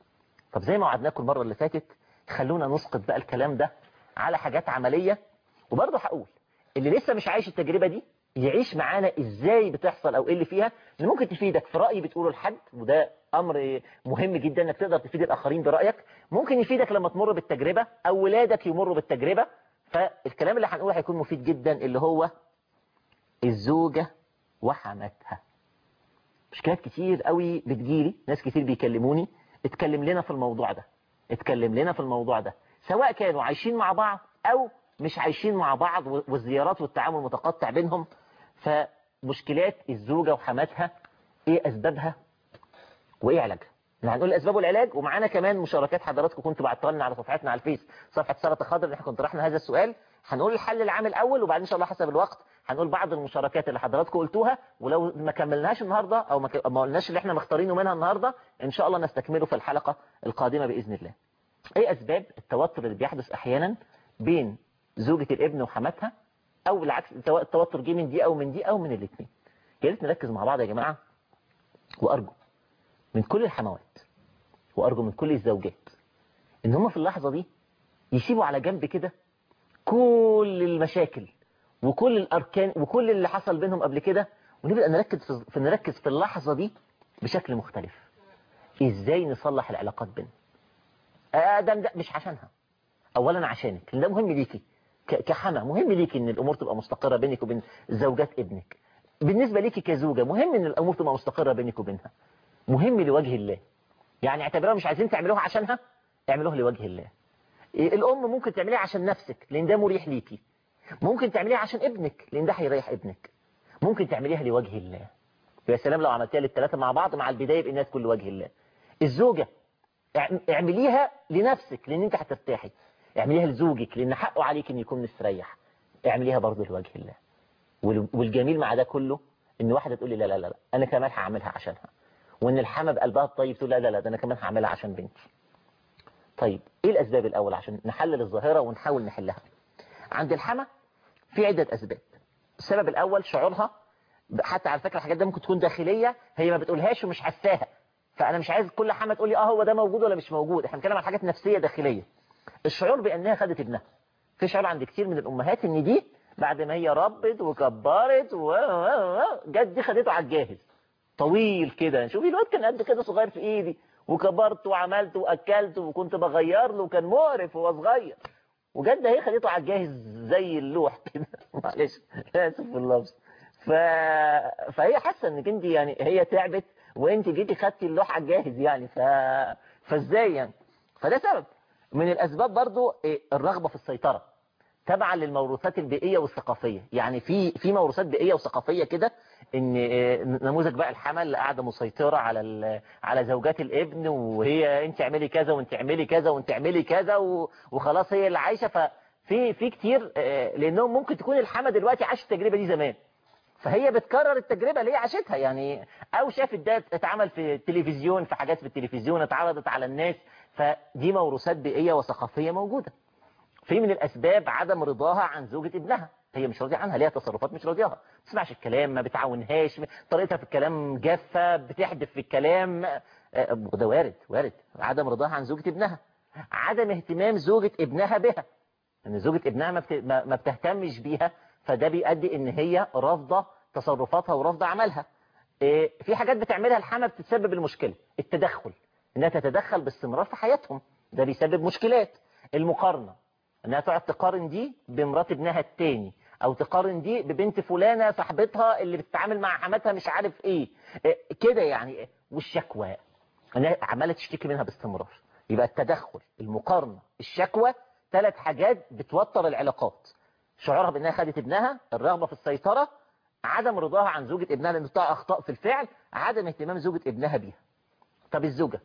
طب زي ما وعدناكم المره اللي فاتت خلونا نسقط بقى الكلام ده على حاجات عمليه وبرضه هقول اللي لسه مش عايش التجربه دي يعيش معانا ازاي بتحصل او ايه اللي فيها اللي ممكن تفيدك في رأي بتقوله لحد وده امر مهم جدا انك تقدر تفيد الاخرين برأيك ممكن يفيدك لما تمر بالتجربة او ولادك يمروا بالتجربة فالكلام اللي هنقوله هيكون مفيد جدا اللي هو الزوجة وحماتها مشكلات كتير قوي بتجيلي ناس كتير بيكلموني اتكلم لنا في الموضوع ده اتكلم لنا في الموضوع ده سواء كانوا عايشين مع بعض او مش عايشين مع بعض والزيارات والتعامل متقطع بينهم فمشكلات الزوجة وحماتها ايه اسبابها وايه علاجها احنا هنقول الاسباب والعلاج ومعانا كمان مشاركات حضراتكم كنتوا بعتوها لنا على صفحتنا على الفيس صفحه سلطه خضر اللي احنا كنت طرحنا هذا السؤال هنقول الحل العام الاول وبعدين ان شاء الله حسب الوقت هنقول بعض المشاركات اللي حضراتكم قلتوها ولو ما كملناش النهارده او ما ك- ما قلناش اللي احنا مختارينه منها النهارده ان شاء الله نستكمله في الحلقه القادمه باذن الله ايه اسباب التوتر اللي بيحدث احيانا بين زوجة الابن وحماتها او العكس سواء التوتر جه من دي او من دي او من الاثنين يا ريت نركز مع بعض يا جماعه وارجو من كل الحموات وارجو من كل الزوجات ان هم في اللحظه دي يسيبوا على جنب كده كل المشاكل وكل الاركان وكل اللي حصل بينهم قبل كده ونبدا نركز في في- نركز في اللحظه دي بشكل مختلف ازاي نصلح العلاقات بيننا ادم ده مش عشانها اولا عشانك لأن ده مهم ليكي ك- كحما مهم ليكي ان الامور تبقى مستقره بينك وبين زوجات ابنك بالنسبه ليكي كزوجه مهم ان الامور تبقى مستقره بينك وبينها مهم لوجه الله يعني اعتبروها مش عايزين تعملوها عشانها اعملوها لوجه الله إيه، الام ممكن تعمليها عشان نفسك لان ده مريح ليكي ممكن تعمليها عشان ابنك لان ده هيريح ابنك ممكن تعمليها لوجه الله يا سلام لو عملتيها للثلاثه مع بعض مع البدايه يبقى الناس كل وجه الله الزوجه اعم- اعمليها لنفسك لان انت هترتاحي اعمليها لزوجك لان حقه عليك ان يكون مستريح اعمليها برضه لوجه الله وال- والجميل مع ده كله ان واحده تقول لي لا لا لا لا، انا كمان هعملها عشانها وان الحما بقلبها الطيب تقول لا لا لا ده انا كمان هعملها عشان بنتي طيب ايه الاسباب الاول عشان نحلل الظاهره ونحاول نحلها عند الحما في عده اسباب السبب الاول شعورها حتى على فكره الحاجات دي ممكن تكون داخليه هي ما بتقولهاش ومش حساها فانا مش عايز كل حما تقول لي اه هو ده موجود ولا مش موجود احنا بنتكلم عن حاجات نفسيه داخليه الشعور بانها خدت ابنها في شعور عند كتير من الامهات ان دي بعد ما هي ربت وكبرت و و- و- جت دي خدته على الجاهز طويل كده شوفي الواد كان قد كده صغير في ايدي وكبرت وعملت واكلت وكنت بغير له وكان مقرف وهو صغير وجت ده هي خدته على الجاهز زي اللوح كده معلش اسف في اللفظ ف... فهي حاسه انك انت يعني هي تعبت وانت جيتي خدتي اللوح على الجاهز يعني ف... فازاي يعني فده سبب من الاسباب برضو إيه، الرغبه في السيطره تبعا للموروثات البيئيه والثقافيه يعني في في موروثات بيئيه وثقافيه كده ان إيه، نموذج بقى الحمل اللي قاعده مسيطره على ال- على زوجات الابن وهي انت اعملي كذا وانت اعملي كذا وانت اعملي كذا و- وخلاص هي اللي عايشه ففي في كتير آه، لانهم ممكن تكون الحما دلوقتي عاشت التجربه دي زمان فهي بتكرر التجربة اللي هي عاشتها يعني او شافت ده اتعمل في التلفزيون في حاجات في التلفزيون اتعرضت على الناس فدي موروثات بيئية وثقافية موجودة في من الاسباب عدم رضاها عن زوجة ابنها هي مش راضيه عنها ليها تصرفات مش راضياها ما بتسمعش الكلام ما بتعاونهاش طريقتها في الكلام جافة بتحدف في الكلام آه، وده وارد وارد عدم رضاها عن زوجة ابنها عدم اهتمام زوجة ابنها بها ان زوجة ابنها ما بت- ما ما بتهتمش بيها فده بيؤدي ان هي رافضة تصرفاتها ورافضة عملها إيه، في حاجات بتعملها الحما بتسبب المشكلة التدخل انها تتدخل باستمرار في حياتهم ده بيسبب مشكلات المقارنة انها تقعد تقارن دي بمرات ابنها التاني او تقارن دي ببنت فلانة صاحبتها اللي بتتعامل مع حماتها مش عارف ايه إيه، كده يعني إيه، والشكوى انها عماله تشتكي منها باستمرار يبقى التدخل المقارنه الشكوى ثلاث حاجات بتوتر العلاقات شعورها بانها خدت ابنها الرغبه في السيطره عدم رضاها عن زوجة ابنها لان بتاع اخطاء في الفعل عدم اهتمام زوجة ابنها بيها طب الزوجة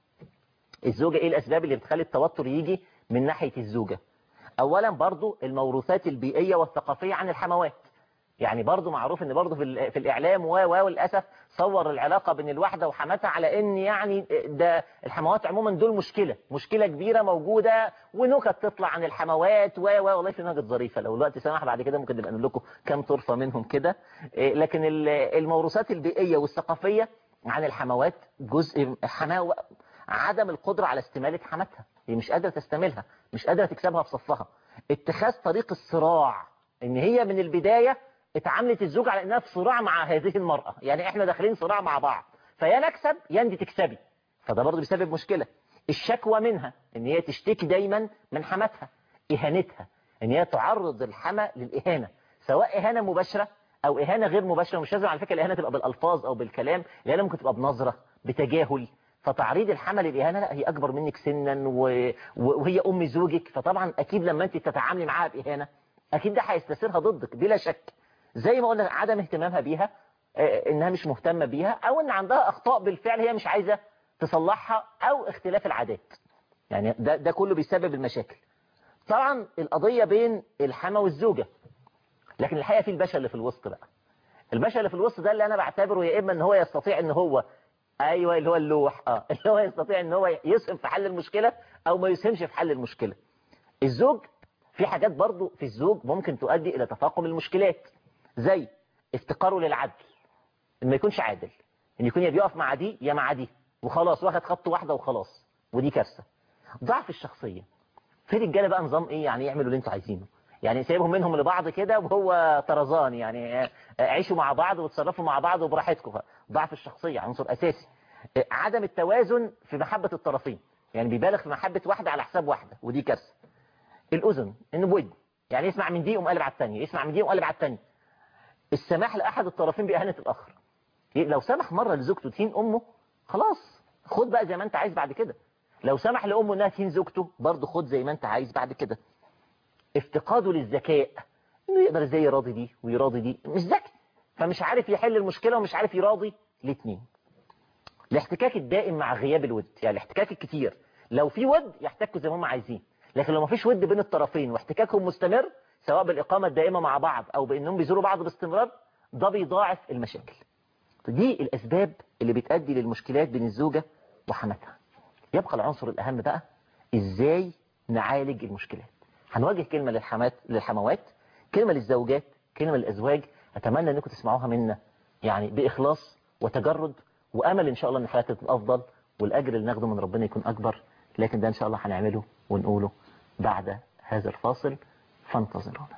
الزوجة ايه الاسباب اللي بتخلي التوتر يجي من ناحية الزوجة اولا برضو الموروثات البيئية والثقافية عن الحموات يعني برضو معروف ان برضو في, ال- في الاعلام و و وللاسف صور العلاقة بين الواحدة وحماتها على ان يعني ده الحموات عموما دول مشكلة مشكلة كبيرة موجودة ونكت تطلع عن الحموات و و والله في نكت ظريفة لو الوقت سمح بعد كده ممكن نبقى نقول لكم كام طرفة منهم كده إيه، لكن ال- الموروثات البيئية والثقافية عن الحموات جزء حماوة عدم القدرة على استمالة حماتها هي مش قادرة تستملها مش قادرة تكسبها في صفها اتخاذ طريق الصراع ان هي من البداية اتعاملت الزوج على انها في صراع مع هذه المرأة يعني احنا داخلين صراع مع بعض فيا نكسب يا انت تكسبي فده برضه بيسبب مشكلة الشكوى منها ان هي تشتكي دايما من حماتها اهانتها ان هي تعرض الحما للاهانة سواء اهانة مباشرة او اهانة غير مباشرة مش لازم على فكرة الاهانة تبقى بالالفاظ او بالكلام الاهانة ممكن تبقى بنظرة بتجاهل فتعريض الحمل للإهانة لا هي أكبر منك سنا و... و- وهي أم زوجك فطبعا أكيد لما أنت تتعاملي معاها بإهانة أكيد ده هيستثيرها ضدك بلا شك زي ما قلنا عدم اهتمامها بيها آه، إنها مش مهتمة بيها أو إن عندها أخطاء بالفعل هي مش عايزة تصلحها أو اختلاف العادات يعني ده, ده كله بيسبب المشاكل طبعا القضية بين الحما والزوجة لكن الحقيقة في الباشا اللي في الوسط بقى الباشا اللي في الوسط ده اللي انا بعتبره يا اما ان هو يستطيع ان هو ايوه اللي هو اللوح اه اللي هو يستطيع ان هو يسهم في حل المشكله او ما يسهمش في حل المشكله الزوج في حاجات برضو في الزوج ممكن تؤدي الى تفاقم المشكلات زي افتقاره للعدل ان ما يكونش عادل ان يكون يا بيقف مع دي يا مع دي وخلاص واخد خط واحده وخلاص ودي كارثه ضعف الشخصيه في رجاله بقى نظام ايه يعني يعملوا اللي انتوا عايزينه يعني سايبهم منهم لبعض كده وهو طرزان يعني آه، آه، عيشوا مع بعض وتصرفوا مع بعض وبراحتكم ضعف الشخصية عنصر أساسي آه، عدم التوازن في محبة الطرفين يعني بيبالغ في محبة واحدة على حساب واحدة ودي كارثة الأذن إنه بود يعني يسمع من دي يقوم قلب على الثانية يسمع من دي يقوم قلب على الثانية السماح لأحد الطرفين بإهانة الآخر لو سمح مرة لزوجته تهين أمه خلاص خد بقى زي ما أنت عايز بعد كده لو سمح لأمه إنها تهين زوجته برضه خد زي ما أنت عايز بعد كده افتقاده للذكاء انه يقدر ازاي يراضي دي ويراضي دي مش ذكي فمش عارف يحل المشكلة ومش عارف يراضي الاثنين الاحتكاك الدائم مع غياب الود يعني الاحتكاك الكتير لو في ود يحتكوا زي ما هم عايزين لكن لو ما فيش ود بين الطرفين واحتكاكهم مستمر سواء بالإقامة الدائمة مع بعض أو بأنهم بيزوروا بعض باستمرار ده بيضاعف المشاكل دي الأسباب اللي بتؤدي للمشكلات بين الزوجة وحماتها يبقى العنصر الأهم بقى إزاي نعالج المشكلات هنواجه كلمة للحمات للحموات كلمة للزوجات كلمة للأزواج أتمنى أنكم تسمعوها منا يعني بإخلاص وتجرد وأمل إن شاء الله أن حياتك تبقى أفضل والأجر اللي ناخده من ربنا يكون أكبر لكن ده إن شاء الله هنعمله ونقوله بعد هذا الفاصل فانتظرونا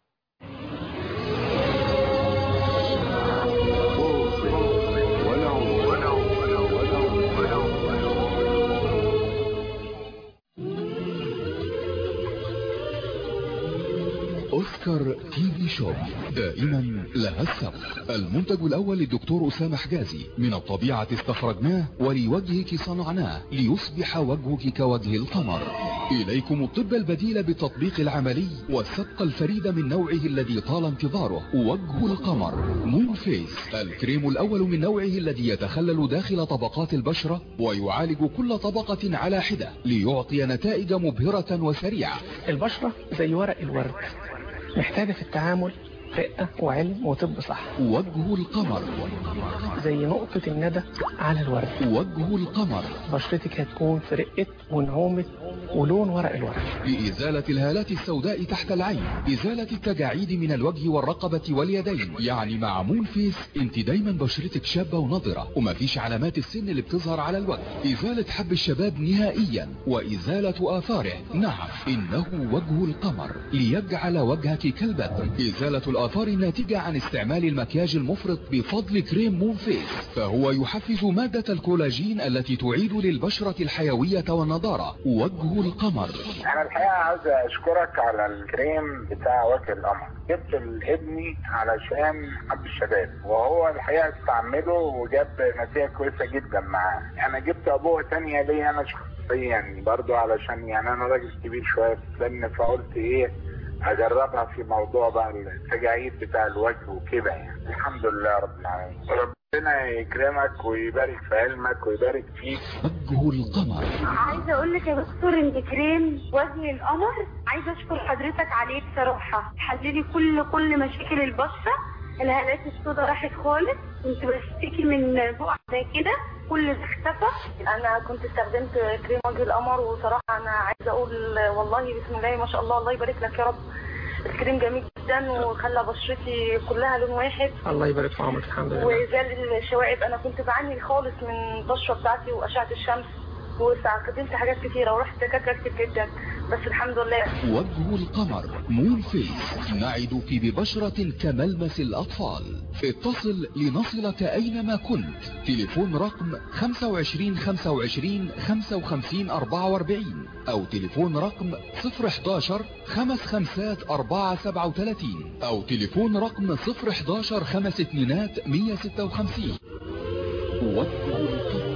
اوسكار تي في شوب دائما لها السبق المنتج الاول للدكتور اسامه حجازي من الطبيعه استخرجناه ولوجهك صنعناه ليصبح وجهك كوجه القمر اليكم الطب البديل بالتطبيق العملي والسبق الفريد من نوعه الذي طال انتظاره وجه القمر مون فيس الكريم الاول من نوعه الذي يتخلل داخل طبقات البشره ويعالج كل طبقه على حده ليعطي نتائج مبهره وسريعه البشرة زي ورق الورد محتاجة في التعامل رقة وعلم وطب صح وجه القمر زي نقطة الندى على الورد وجه القمر بشرتك هتكون في رقة ونعومة ولون ورق الورد لإزالة الهالات السوداء تحت العين إزالة التجاعيد من الوجه والرقبة واليدين يعني مع مون فيس انت دايما بشرتك شابة ونضرة ومفيش علامات السن اللي بتظهر على الوجه إزالة حب الشباب نهائيا وإزالة آثاره نعم إنه وجه القمر ليجعل وجهك كالبدر إزالة الآثار الناتجة عن استعمال المكياج المفرط بفضل كريم مون فيس فهو يحفز مادة الكولاجين التي تعيد للبشرة الحيوية والنضارة وجه القمر انا الحقيقه عاوز اشكرك على الكريم بتاع وجه القمر جبت لابني علشان حب الشباب وهو الحقيقه استعمله وجاب نتيجه كويسه جدا معاه انا جبت ابوه تانية ليا انا شخصيا برضو علشان يعني انا راجل كبير شويه في السن فقلت ايه اجربها في موضوع بقى التجاعيد بتاع الوجه وكده يعني الحمد لله رب العالمين ربنا يكرمك ويبارك في علمك ويبارك فيك وجه القمر عايزه اقول لك يا دكتور انت كريم وجه القمر عايزه اشكر حضرتك عليه بصراحه حللي كل كل مشاكل البشره الهالات السوداء راحت خالص كنت بشتكي من بقع زي كده كل ده اختفى انا كنت استخدمت كريم وجه القمر وصراحه انا عايزه اقول والله بسم الله ما شاء الله الله يبارك لك يا رب الكريم جميل جدا وخلى بشرتي كلها لون واحد الله يبارك في عمرك الحمد لله وزال الشوائب انا كنت بعاني خالص من البشره بتاعتي واشعه الشمس واستخدمت حاجات كتيره ورحت دكاتره كتير جدا بس الحمد لله وجه القمر مون فيس نعدك ببشرة كملمس الأطفال اتصل لنصلك أينما كنت تليفون رقم 25 25 55 44 أو تليفون رقم 011 خمس خمسات 4 37 أو تليفون رقم 011 خمس اتنينات 156 وجه القمر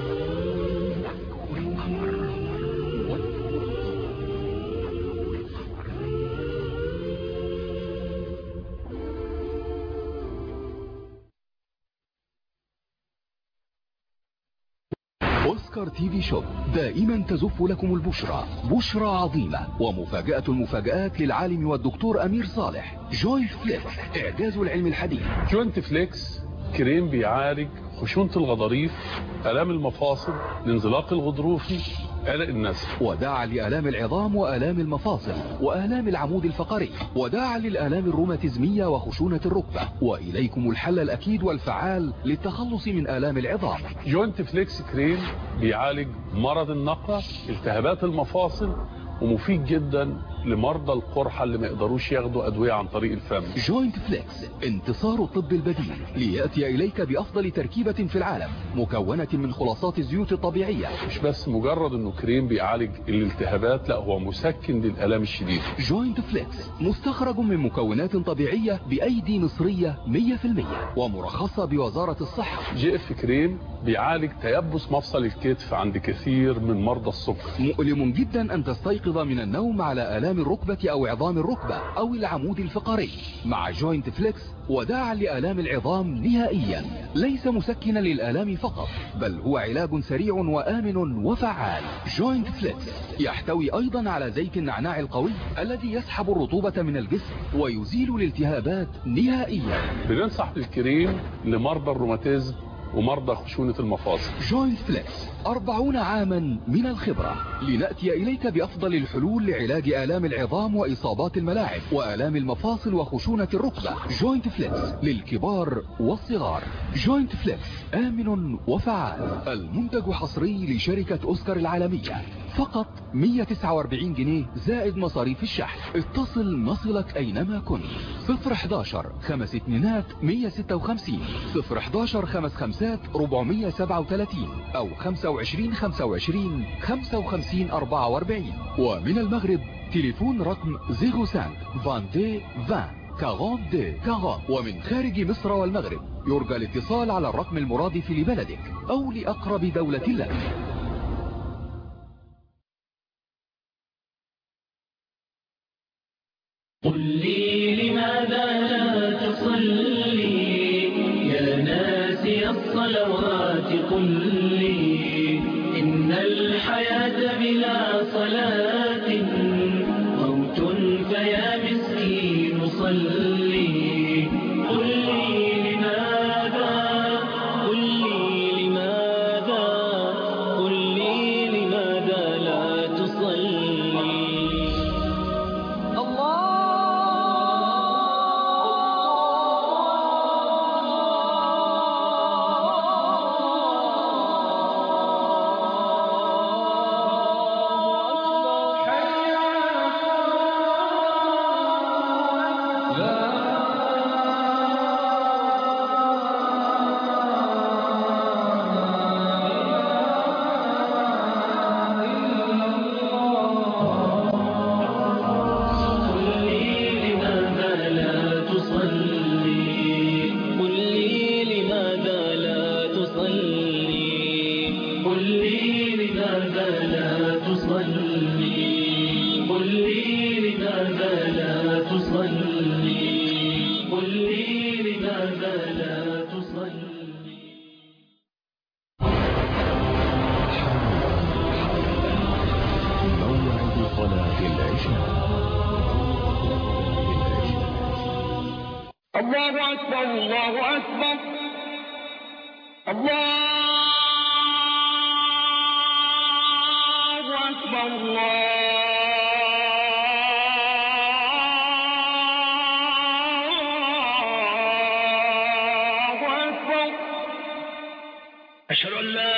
اوسكار تي في شوب دائما تزف لكم البشرى بشرى عظيمة ومفاجأة المفاجآت للعالم والدكتور امير صالح جوينت فليكس اعجاز العلم الحديث جوينت فليكس كريم بيعالج خشونة الغضاريف آلام المفاصل الانزلاق الغضروفي قلق النسل وداعا لآلام العظام وآلام المفاصل وآلام العمود الفقري وداعا للآلام الروماتيزمية وخشونة الركبة وإليكم الحل الأكيد والفعال للتخلص من آلام العظام جوينت فليكس كريم بيعالج مرض النقرة التهابات المفاصل ومفيد جدا لمرضى القرحة اللي ما يقدروش ياخدوا أدوية عن طريق الفم جوينت فليكس انتصار الطب البديل ليأتي إليك بأفضل تركيبة في العالم مكونة من خلاصات الزيوت الطبيعية مش بس مجرد انه كريم بيعالج الالتهابات لا هو مسكن للآلام الشديدة جوينت فليكس مستخرج من مكونات طبيعية بأيدي مصرية 100% ومرخصة بوزارة الصحة جي اف كريم بيعالج تيبس مفصل الكتف عند كثير من مرضى السكر مؤلم جدا أن تستيقظ من النوم على آلام آلام الركبة أو عظام الركبة أو العمود الفقري مع جوينت فليكس وداعا لآلام العظام نهائيا ليس مسكنا للآلام فقط بل هو علاج سريع وآمن وفعال جوينت فليكس يحتوي أيضا على زيت النعناع القوي الذي يسحب الرطوبة من الجسم ويزيل الالتهابات نهائيا بننصح بالكريم لمرضى الروماتيزم ومرضى خشونة المفاصل جوينت فليكس أربعون عاما من الخبرة لنأتي إليك بأفضل الحلول لعلاج آلام العظام وإصابات الملاعب وآلام المفاصل وخشونة الركبة جوينت فليكس للكبار والصغار جوينت فليكس آمن وفعال المنتج حصري لشركة أوسكار العالمية فقط 149 جنيه زائد مصاريف الشحن اتصل نصلك أينما كنت 011 خمس اتنينات 156 011 خمس خمسات 437 أو 25 25 55 44 ومن المغرب تليفون رقم 05 22 20 42 40 ومن خارج مصر والمغرب يرجى الاتصال على الرقم المرادف لبلدك أو لأقرب دولة لك قل لي لماذا لا تصلي يا ناسي الصلوات قل لي إن الحياة بلا صلاة موت فيا مسكين صلي قل لي لماذا قل لي لماذا قل لي لماذا لا تصلي قل لي لماذا لا تصلي قل لي لماذا لا تصلي قل لي لماذا لا تصلي قل لي لماذا لا تصلي قل لي لماذا لا تصلي موعد صلاة العشاء الله أكبر الله أكبر الله أكبر الله أكبر أشهد أن لا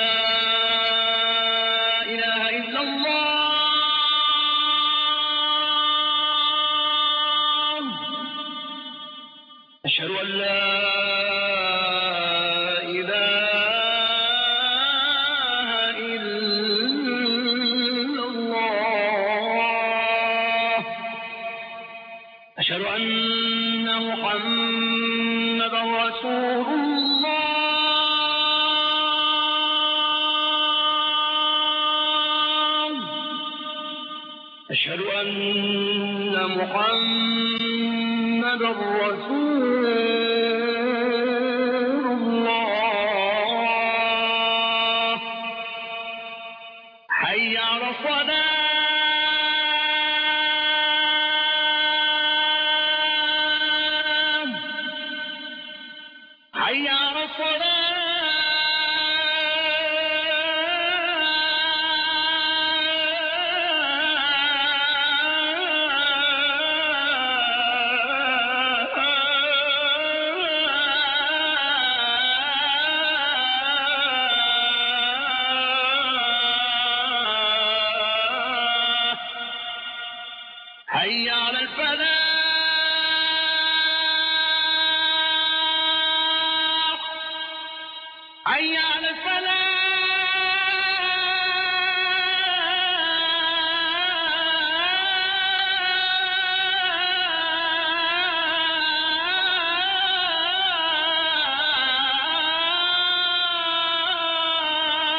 إله إلا الله أشهد أن لا إله إلا الله أشهد أن محمدا رسول الله أشهد أن محمدا رسول الله حي على الصلاة حي على الصلاة حي على الفلاح حي على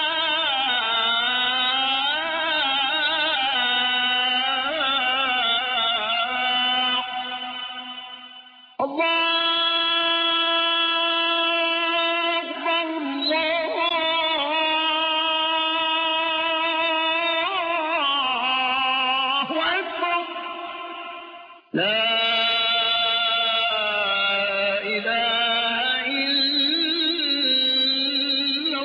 الفلاح لا إله إلا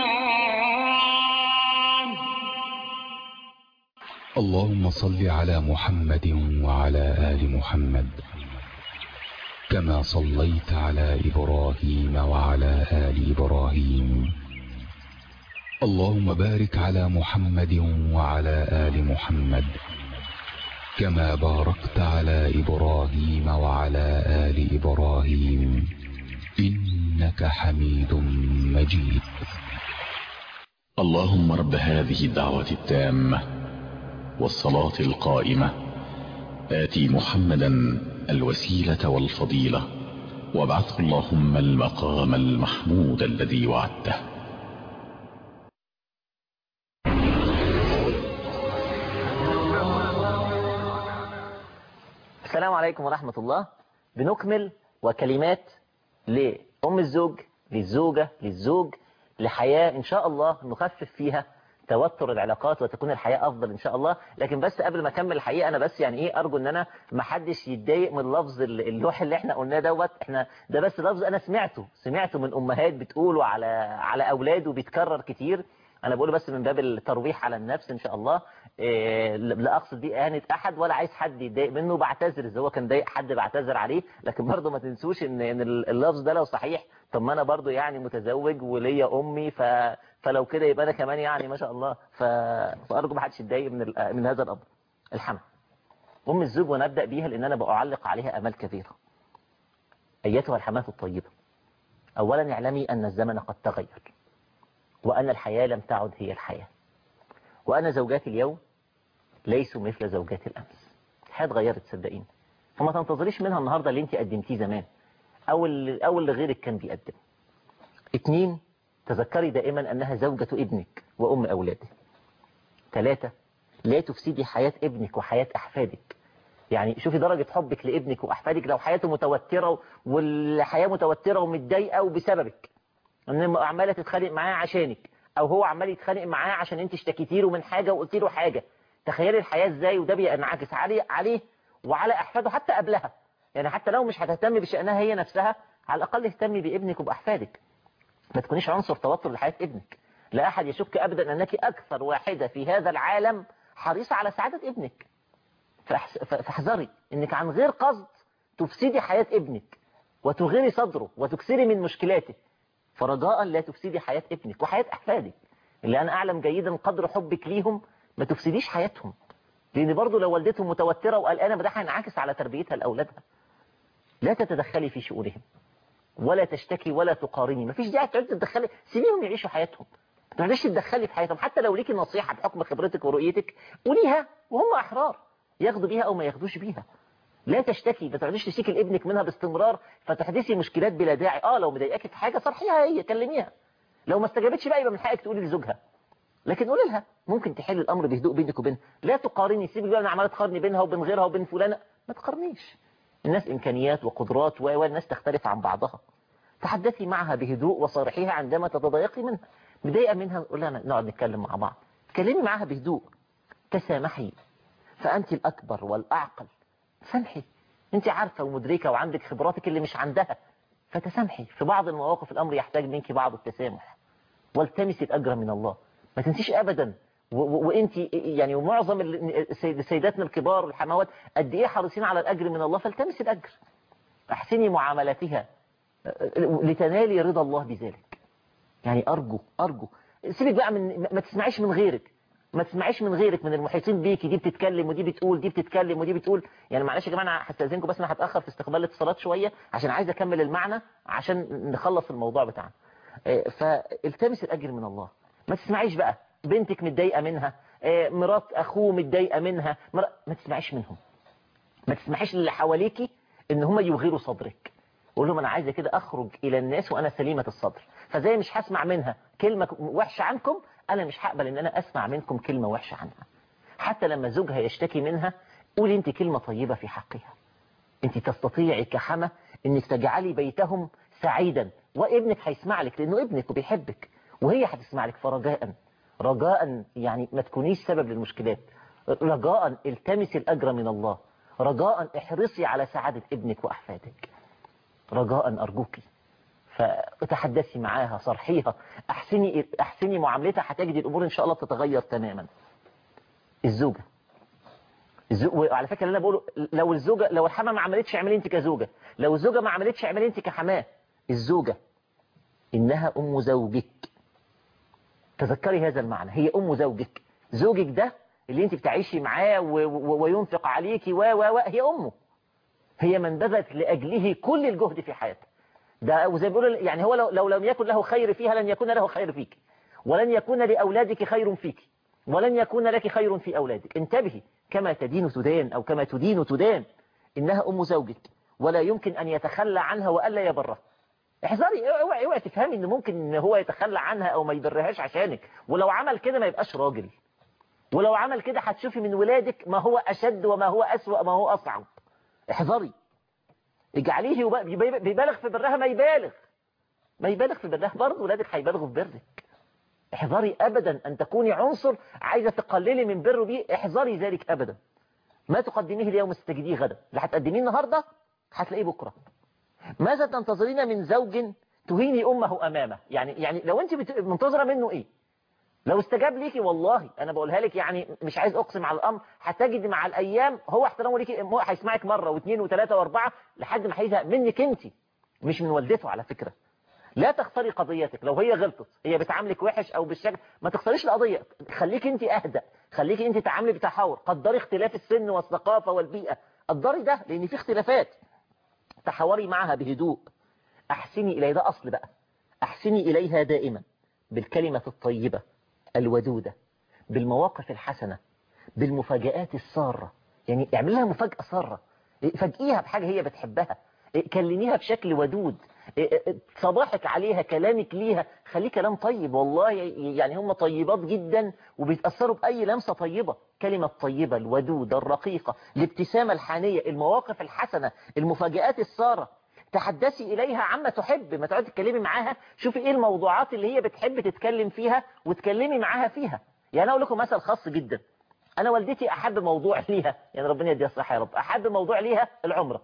الله اللهم صل على محمد وعلى آل محمد كما صليت على إبراهيم وعلى آل إبراهيم اللهم بارك على محمد وعلى آل محمد كما باركت على إبراهيم وعلى آل إبراهيم إنك حميد مجيد اللهم رب هذه الدعوة التامة والصلاة القائمة آتي محمدا الوسيلة والفضيلة وابعثه اللهم المقام المحمود الذي وعدته السلام عليكم ورحمة الله بنكمل وكلمات لأم الزوج للزوجة للزوج لحياة إن شاء الله نخفف فيها توتر العلاقات وتكون الحياة أفضل إن شاء الله لكن بس قبل ما أكمل الحقيقة أنا بس يعني إيه أرجو إن أنا ما حدش يتضايق من لفظ اللوح اللي إحنا قلناه دوت إحنا ده بس لفظ أنا سمعته سمعته من أمهات بتقوله على على أولاد وبيتكرر كتير أنا بقوله بس من باب الترويح على النفس إن شاء الله إيه لا أقصد دي إهانة أحد ولا عايز حد يتضايق منه بعتذر إذا هو كان ضايق حد بعتذر عليه لكن برضه ما تنسوش إن إن اللفظ ده لو صحيح طب ما أنا برضه يعني متزوج وليا أمي ف فلو كده يبقى أنا كمان يعني ما شاء الله ف... فأرجو ما حدش يتضايق من ال... من هذا الأمر الحمد أم الزوج ونبدأ بيها لأن أنا بأعلق عليها أمال كثيرة أيتها الحماة الطيبة أولا اعلمي أن الزمن قد تغير وأن الحياة لم تعد هي الحياة وأن زوجات اليوم ليسوا مثل زوجات الأمس الحياة اتغيرت صدقين فما تنتظريش منها النهاردة اللي انت قدمتيه زمان أو اللي, أو اللي غيرك كان بيقدم اتنين تذكري دائما أنها زوجة ابنك وأم أولاده ثلاثة لا تفسدي حياة ابنك وحياة أحفادك يعني شوفي درجة حبك لابنك وأحفادك لو حياته متوترة والحياة متوترة ومتضايقة وبسببك ان عماله تتخانق معاه عشانك او هو عمال يتخانق معاه عشان انت اشتكيتي له من حاجه وقلت له حاجه تخيلي الحياه ازاي وده بينعكس عليه عليه وعلى احفاده حتى قبلها يعني حتى لو مش هتهتمي بشانها هي نفسها على الاقل اهتمي بابنك وباحفادك ما تكونيش عنصر توتر لحياه ابنك لا احد يشك ابدا انك اكثر واحده في هذا العالم حريصه على سعاده ابنك فاحذري انك عن غير قصد تفسدي حياه ابنك وتغيري صدره وتكسري من مشكلاته فرجاء لا تفسدي حياة ابنك وحياة أحفادك اللي أنا أعلم جيدا قدر حبك ليهم ما تفسديش حياتهم لأن برضو لو والدتهم متوترة وقلقانة ده هينعكس على تربيتها لأولادها لا تتدخلي في شؤونهم ولا تشتكي ولا تقارني ما فيش داعي تقعدي تتدخلي سيبيهم يعيشوا حياتهم ما تقعديش تتدخلي في حياتهم حتى لو ليكي نصيحة بحكم خبرتك ورؤيتك قوليها وهم أحرار ياخدوا بيها أو ما ياخدوش بيها لا تشتكي ما تقعديش تشتكي لابنك منها باستمرار فتحدثي مشكلات بلا داعي اه لو مضايقاكي في حاجه صرحيها هي كلميها لو ما استجابتش بقى يبقى من حقك تقولي لزوجها لكن قولي لها ممكن تحل الامر بهدوء بينك وبينها لا تقارني سيبي بقى انا عماله تقارني بينها وبين غيرها وبين فلانه ما تقارنيش الناس امكانيات وقدرات والناس تختلف عن بعضها تحدثي معها بهدوء وصارحيها عندما تتضايقي منها مضايقه منها قول لها نقعد نتكلم مع بعض كلمي معها بهدوء تسامحي فانت الاكبر والاعقل سامحي انت عارفة ومدركة وعندك خبراتك اللي مش عندها فتسامحي في بعض المواقف الأمر يحتاج منك بعض التسامح والتمسي الأجر من الله ما تنسيش أبدا وانت يعني ومعظم سيداتنا الكبار الحموات قد ايه حريصين على الأجر من الله فالتمسي الأجر احسني معاملتها لتنالي رضا الله بذلك يعني أرجو أرجو سيبك بقى من ما تسمعيش من غيرك ما تسمعيش من غيرك من المحيطين بيكي دي بتتكلم ودي بتقول دي بتتكلم ودي بتقول يعني معلش يا جماعه انا هستاذنكم بس انا هتاخر في استقبال الاتصالات شويه عشان عايز اكمل المعنى عشان نخلص الموضوع بتاعنا فالتمس الاجر من الله ما تسمعيش بقى بنتك متضايقه منها مرات اخوه متضايقه منها ما تسمعيش منهم ما تسمعيش اللي حواليكي ان هم يغيروا صدرك قول لهم انا عايزه كده اخرج الى الناس وانا سليمه الصدر فزي مش هسمع منها كلمه وحشه عنكم انا مش هقبل ان انا اسمع منكم كلمه وحشه عنها حتى لما زوجها يشتكي منها قولي انت كلمه طيبه في حقها انت تستطيعي كحمى انك تجعلي بيتهم سعيدا وابنك هيسمع لك لانه ابنك وبيحبك وهي هتسمع لك فرجاء رجاء يعني ما تكونيش سبب للمشكلات رجاء التمس الاجر من الله رجاء احرصي على سعادة ابنك وأحفادك رجاء أرجوكي فتحدثي معاها صرحيها أحسني, أحسني معاملتها هتجدي الأمور إن شاء الله تتغير تماما الزوجة الزو... وعلى فكرة اللي أنا بقوله لو الزوجة لو الحمى ما عملتش اعملي أنت كزوجة لو الزوجة ما عملتش اعملي أنت كحماه الزوجة إنها أم زوجك تذكري هذا المعنى هي أم زوجك زوجك ده اللي انت بتعيشي معاه و... و... وينفق عليكي و و و هي أمه هي من بذلت لأجله كل الجهد في حياته ده وزي بيقولوا يعني هو لو, لو لم يكن له خير فيها لن يكون له خير فيك ولن يكون لأولادك خير فيك ولن يكون لك خير في أولادك انتبهي كما تدين تدان أو كما تدين تدان إنها أم زوجك ولا يمكن أن يتخلى عنها وألا يبرها احذري اوعي اوعي تفهمي ان ممكن ان هو يتخلى عنها او ما يبرهاش عشانك ولو عمل كده ما يبقاش راجل ولو عمل كده هتشوفي من ولادك ما هو اشد وما هو اسوأ ما هو اصعب احذري اجعليه بيبالغ في برها ما يبالغ ما يبالغ في برها برضه ولادك هيبالغوا في برك احذري ابدا ان تكوني عنصر عايزه تقللي من بره بيه احذري ذلك ابدا ما تقدميه اليوم استجديه غدا اللي هتقدميه النهارده هتلاقيه بكره ماذا تنتظرين من زوج تهيني امه امامه يعني يعني لو انت منتظره منه ايه لو استجاب ليكي والله انا بقولها لك يعني مش عايز اقسم على الامر هتجد مع الايام هو احترامه ليكي هو هيسمعك مره واثنين وثلاثه واربعه لحد ما هيزهق منك انت مش من والدته على فكره لا تختاري قضيتك لو هي غلطت هي بتعاملك وحش او بالشكل ما تختاريش القضيه خليك انت اهدى خليك انت تعاملي بتحاور قدري اختلاف السن والثقافه والبيئه قدري ده لان في اختلافات تحاوري معها بهدوء احسني اليها ده اصل بقى احسني اليها دائما بالكلمه الطيبه الودودة بالمواقف الحسنة بالمفاجآت السارة يعني اعمل لها مفاجأة سارة فاجئيها بحاجة هي بتحبها كلميها بشكل ودود صباحك عليها كلامك ليها خليه كلام طيب والله يعني هم طيبات جدا وبيتأثروا بأي لمسة طيبة كلمة طيبة الودودة الرقيقة الابتسامة الحانية المواقف الحسنة المفاجآت السارة تحدثي إليها عما تحب ما تقعدي تتكلمي معاها شوفي إيه الموضوعات اللي هي بتحب تتكلم فيها وتكلمي معاها فيها يعني أنا أقول لكم مثل خاص جدا أنا والدتي أحب موضوع ليها يعني ربنا يديها الصحة يا رب أحب موضوع ليها العمرة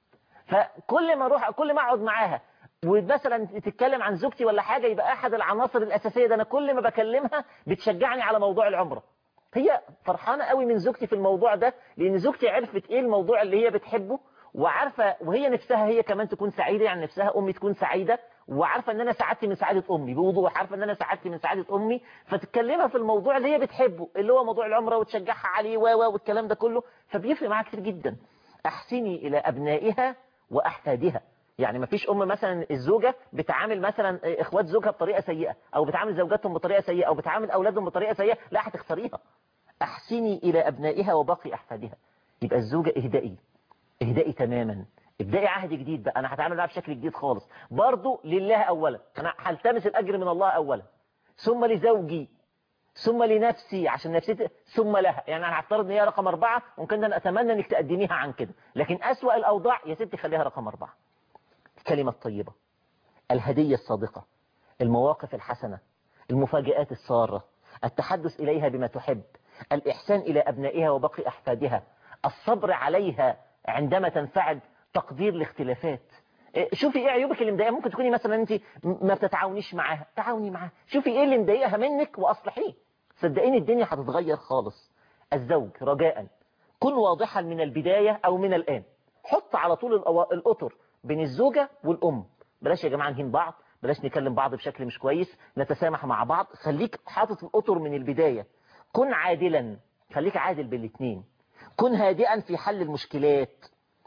فكل ما أروح كل ما أقعد معاها ومثلا تتكلم عن زوجتي ولا حاجة يبقى أحد العناصر الأساسية ده أنا كل ما بكلمها بتشجعني على موضوع العمرة هي فرحانة قوي من زوجتي في الموضوع ده لأن زوجتي عرفت إيه الموضوع اللي هي بتحبه وعارفة وهي نفسها هي كمان تكون سعيدة يعني نفسها أمي تكون سعيدة وعارفة ان انا سعادتي من سعادة امي بوضوح عارفة ان انا سعادتي من سعادة امي فتتكلمها في الموضوع اللي هي بتحبه اللي هو موضوع العمرة وتشجعها عليه و والكلام ده كله فبيفرق معاها كتير جدا احسني الى ابنائها واحفادها يعني ما فيش ام مثلا الزوجة بتعامل مثلا اخوات زوجها بطريقة سيئة او بتعامل زوجاتهم بطريقة سيئة او بتعامل اولادهم بطريقة سيئة لا هتخسريها احسني الى ابنائها وباقي احفادها يبقى الزوجة اهدئي اهدئي تماما ابدأي عهد جديد بقى انا هتعامل معاها بشكل جديد خالص برضو لله اولا انا هلتمس الاجر من الله اولا ثم لزوجي ثم لنفسي عشان نفسيتي ثم لها يعني انا هفترض ان هي رقم اربعة ممكن انا اتمنى انك تقدميها عن كده لكن اسوأ الاوضاع يا ستي خليها رقم اربعة الكلمة الطيبة الهدية الصادقة المواقف الحسنة المفاجآت السارة التحدث اليها بما تحب الاحسان الى ابنائها وبقي احفادها الصبر عليها عندما تنفعل تقدير الاختلافات شوفي ايه عيوبك اللي مضايقها ممكن تكوني مثلا انت ما بتتعاونيش معاها تعاوني معاها شوفي ايه اللي مضايقها منك واصلحيه صدقيني الدنيا هتتغير خالص الزوج رجاء كن واضحا من البداية او من الان حط على طول الاطر بين الزوجة والام بلاش يا جماعة نهين بعض بلاش نكلم بعض بشكل مش كويس نتسامح مع بعض خليك حاطط الاطر من البداية كن عادلا خليك عادل بالاثنين كن هادئا في حل المشكلات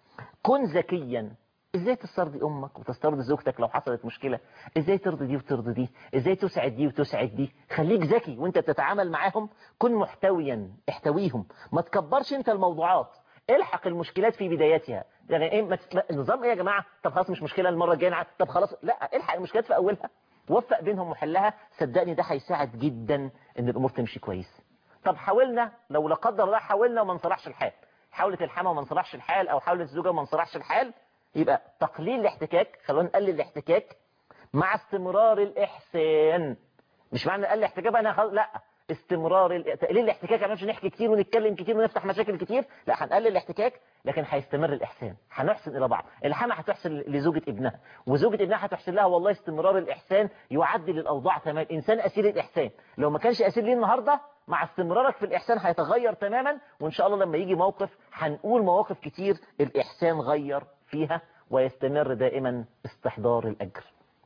كن ذكيا ازاي تسترضي امك وتسترضي زوجتك لو حصلت مشكلة ازاي ترضي دي وترضي دي ازاي تسعد دي وتسعد دي خليك ذكي وانت بتتعامل معاهم كن محتويا احتويهم ما تكبرش انت الموضوعات الحق المشكلات في بدايتها يعني ايه ما تت... النظام ايه يا جماعة طب خلاص مش مشكلة المرة الجاية طب خلاص لا الحق المشكلات في اولها وفق بينهم وحلها صدقني ده هيساعد جدا ان الامور تمشي كويس طب حاولنا لو لا قدر الله حاولنا وما انصلحش الحال حاولت الحما وما انصلحش الحال او حاولت الزوجة وما انصلحش الحال يبقى تقليل الاحتكاك خلونا نقلل الاحتكاك مع استمرار الاحسان مش معنى نقلل الاحتكاك انا خل... لا استمرار ال- تقليل الاحتكاك يعني مش نحكي كتير ونتكلم كتير ونفتح مشاكل كتير لا هنقلل الاحتكاك لكن هيستمر الإحسان هنحسن إلى بعض الحما هتحسن لزوجة ابنها وزوجة ابنها هتحسن لها والله استمرار الإحسان يعدل الأوضاع تماما إنسان أسير الإحسان لو ما كانش أسير ليه النهاردة مع استمرارك في الإحسان هيتغير تماما وإن شاء الله لما يجي موقف هنقول مواقف كتير الإحسان غير فيها ويستمر دائما استحضار الأجر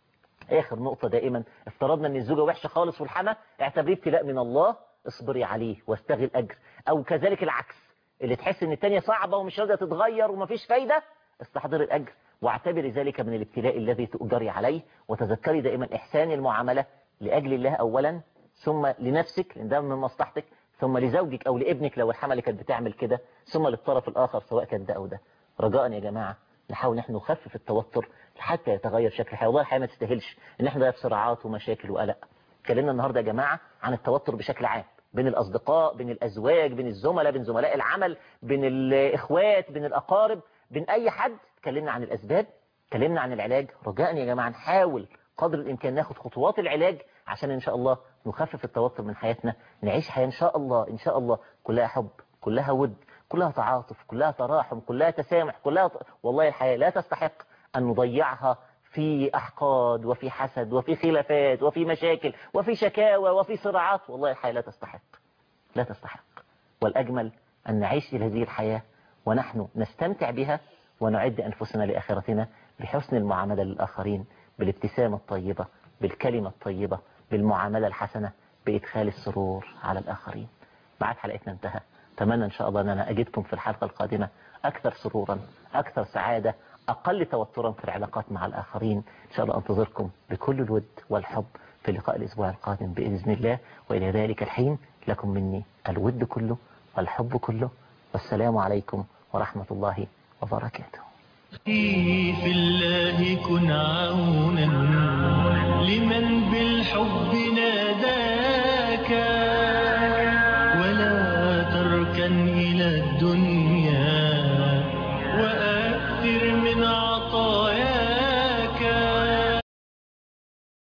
آخر نقطة دائما افترضنا ان الزوجة وحشة خالص والحما اعتبريه ابتلاء من الله اصبري عليه واستغل الأجر أو كذلك العكس اللي تحس ان التانية صعبة ومش راضية تتغير ومفيش فايدة استحضري الأجر واعتبري ذلك من الابتلاء الذي تؤجري عليه وتذكري دائما إحسان المعاملة لأجل الله أولا ثم لنفسك لأن ده من مصلحتك ثم لزوجك أو لابنك لو الحمل كانت بتعمل كده ثم للطرف الآخر سواء كان ده أو ده رجاء يا جماعة نحاول نحن نخفف التوتر حتى يتغير شكل الحياة والله الحياة ما تستاهلش ان احنا في صراعات ومشاكل وقلق اتكلمنا النهاردة يا جماعة عن التوتر بشكل عام بين الأصدقاء بين الأزواج بين الزملاء بين زملاء العمل بين الإخوات بين الأقارب بين أي حد اتكلمنا عن الأسباب اتكلمنا عن العلاج رجاء يا جماعة نحاول قدر الإمكان ناخد خطوات العلاج عشان إن شاء الله نخفف التوتر من حياتنا نعيش حياة إن شاء الله إن شاء الله كلها حب كلها ود كلها تعاطف كلها تراحم كلها تسامح كلها ط... والله الحياة لا تستحق أن نضيعها في أحقاد وفي حسد وفي خلافات وفي مشاكل وفي شكاوى وفي صراعات والله الحياة لا تستحق لا تستحق والأجمل أن نعيش إلى هذه الحياة ونحن نستمتع بها ونعد أنفسنا لآخرتنا بحسن المعاملة للآخرين بالابتسامة الطيبة بالكلمة الطيبة بالمعاملة الحسنة بإدخال السرور على الآخرين بعد حلقتنا انتهى أتمنى إن شاء الله أن أنا أجدكم في الحلقة القادمة أكثر سرورا أكثر سعادة أقل توترا في العلاقات مع الآخرين إن شاء الله أنتظركم بكل الود والحب في لقاء الأسبوع القادم بإذن الله وإلى ذلك الحين لكم مني الود كله والحب كله والسلام عليكم ورحمة الله وبركاته في الله كن عونا لمن بالحب نادى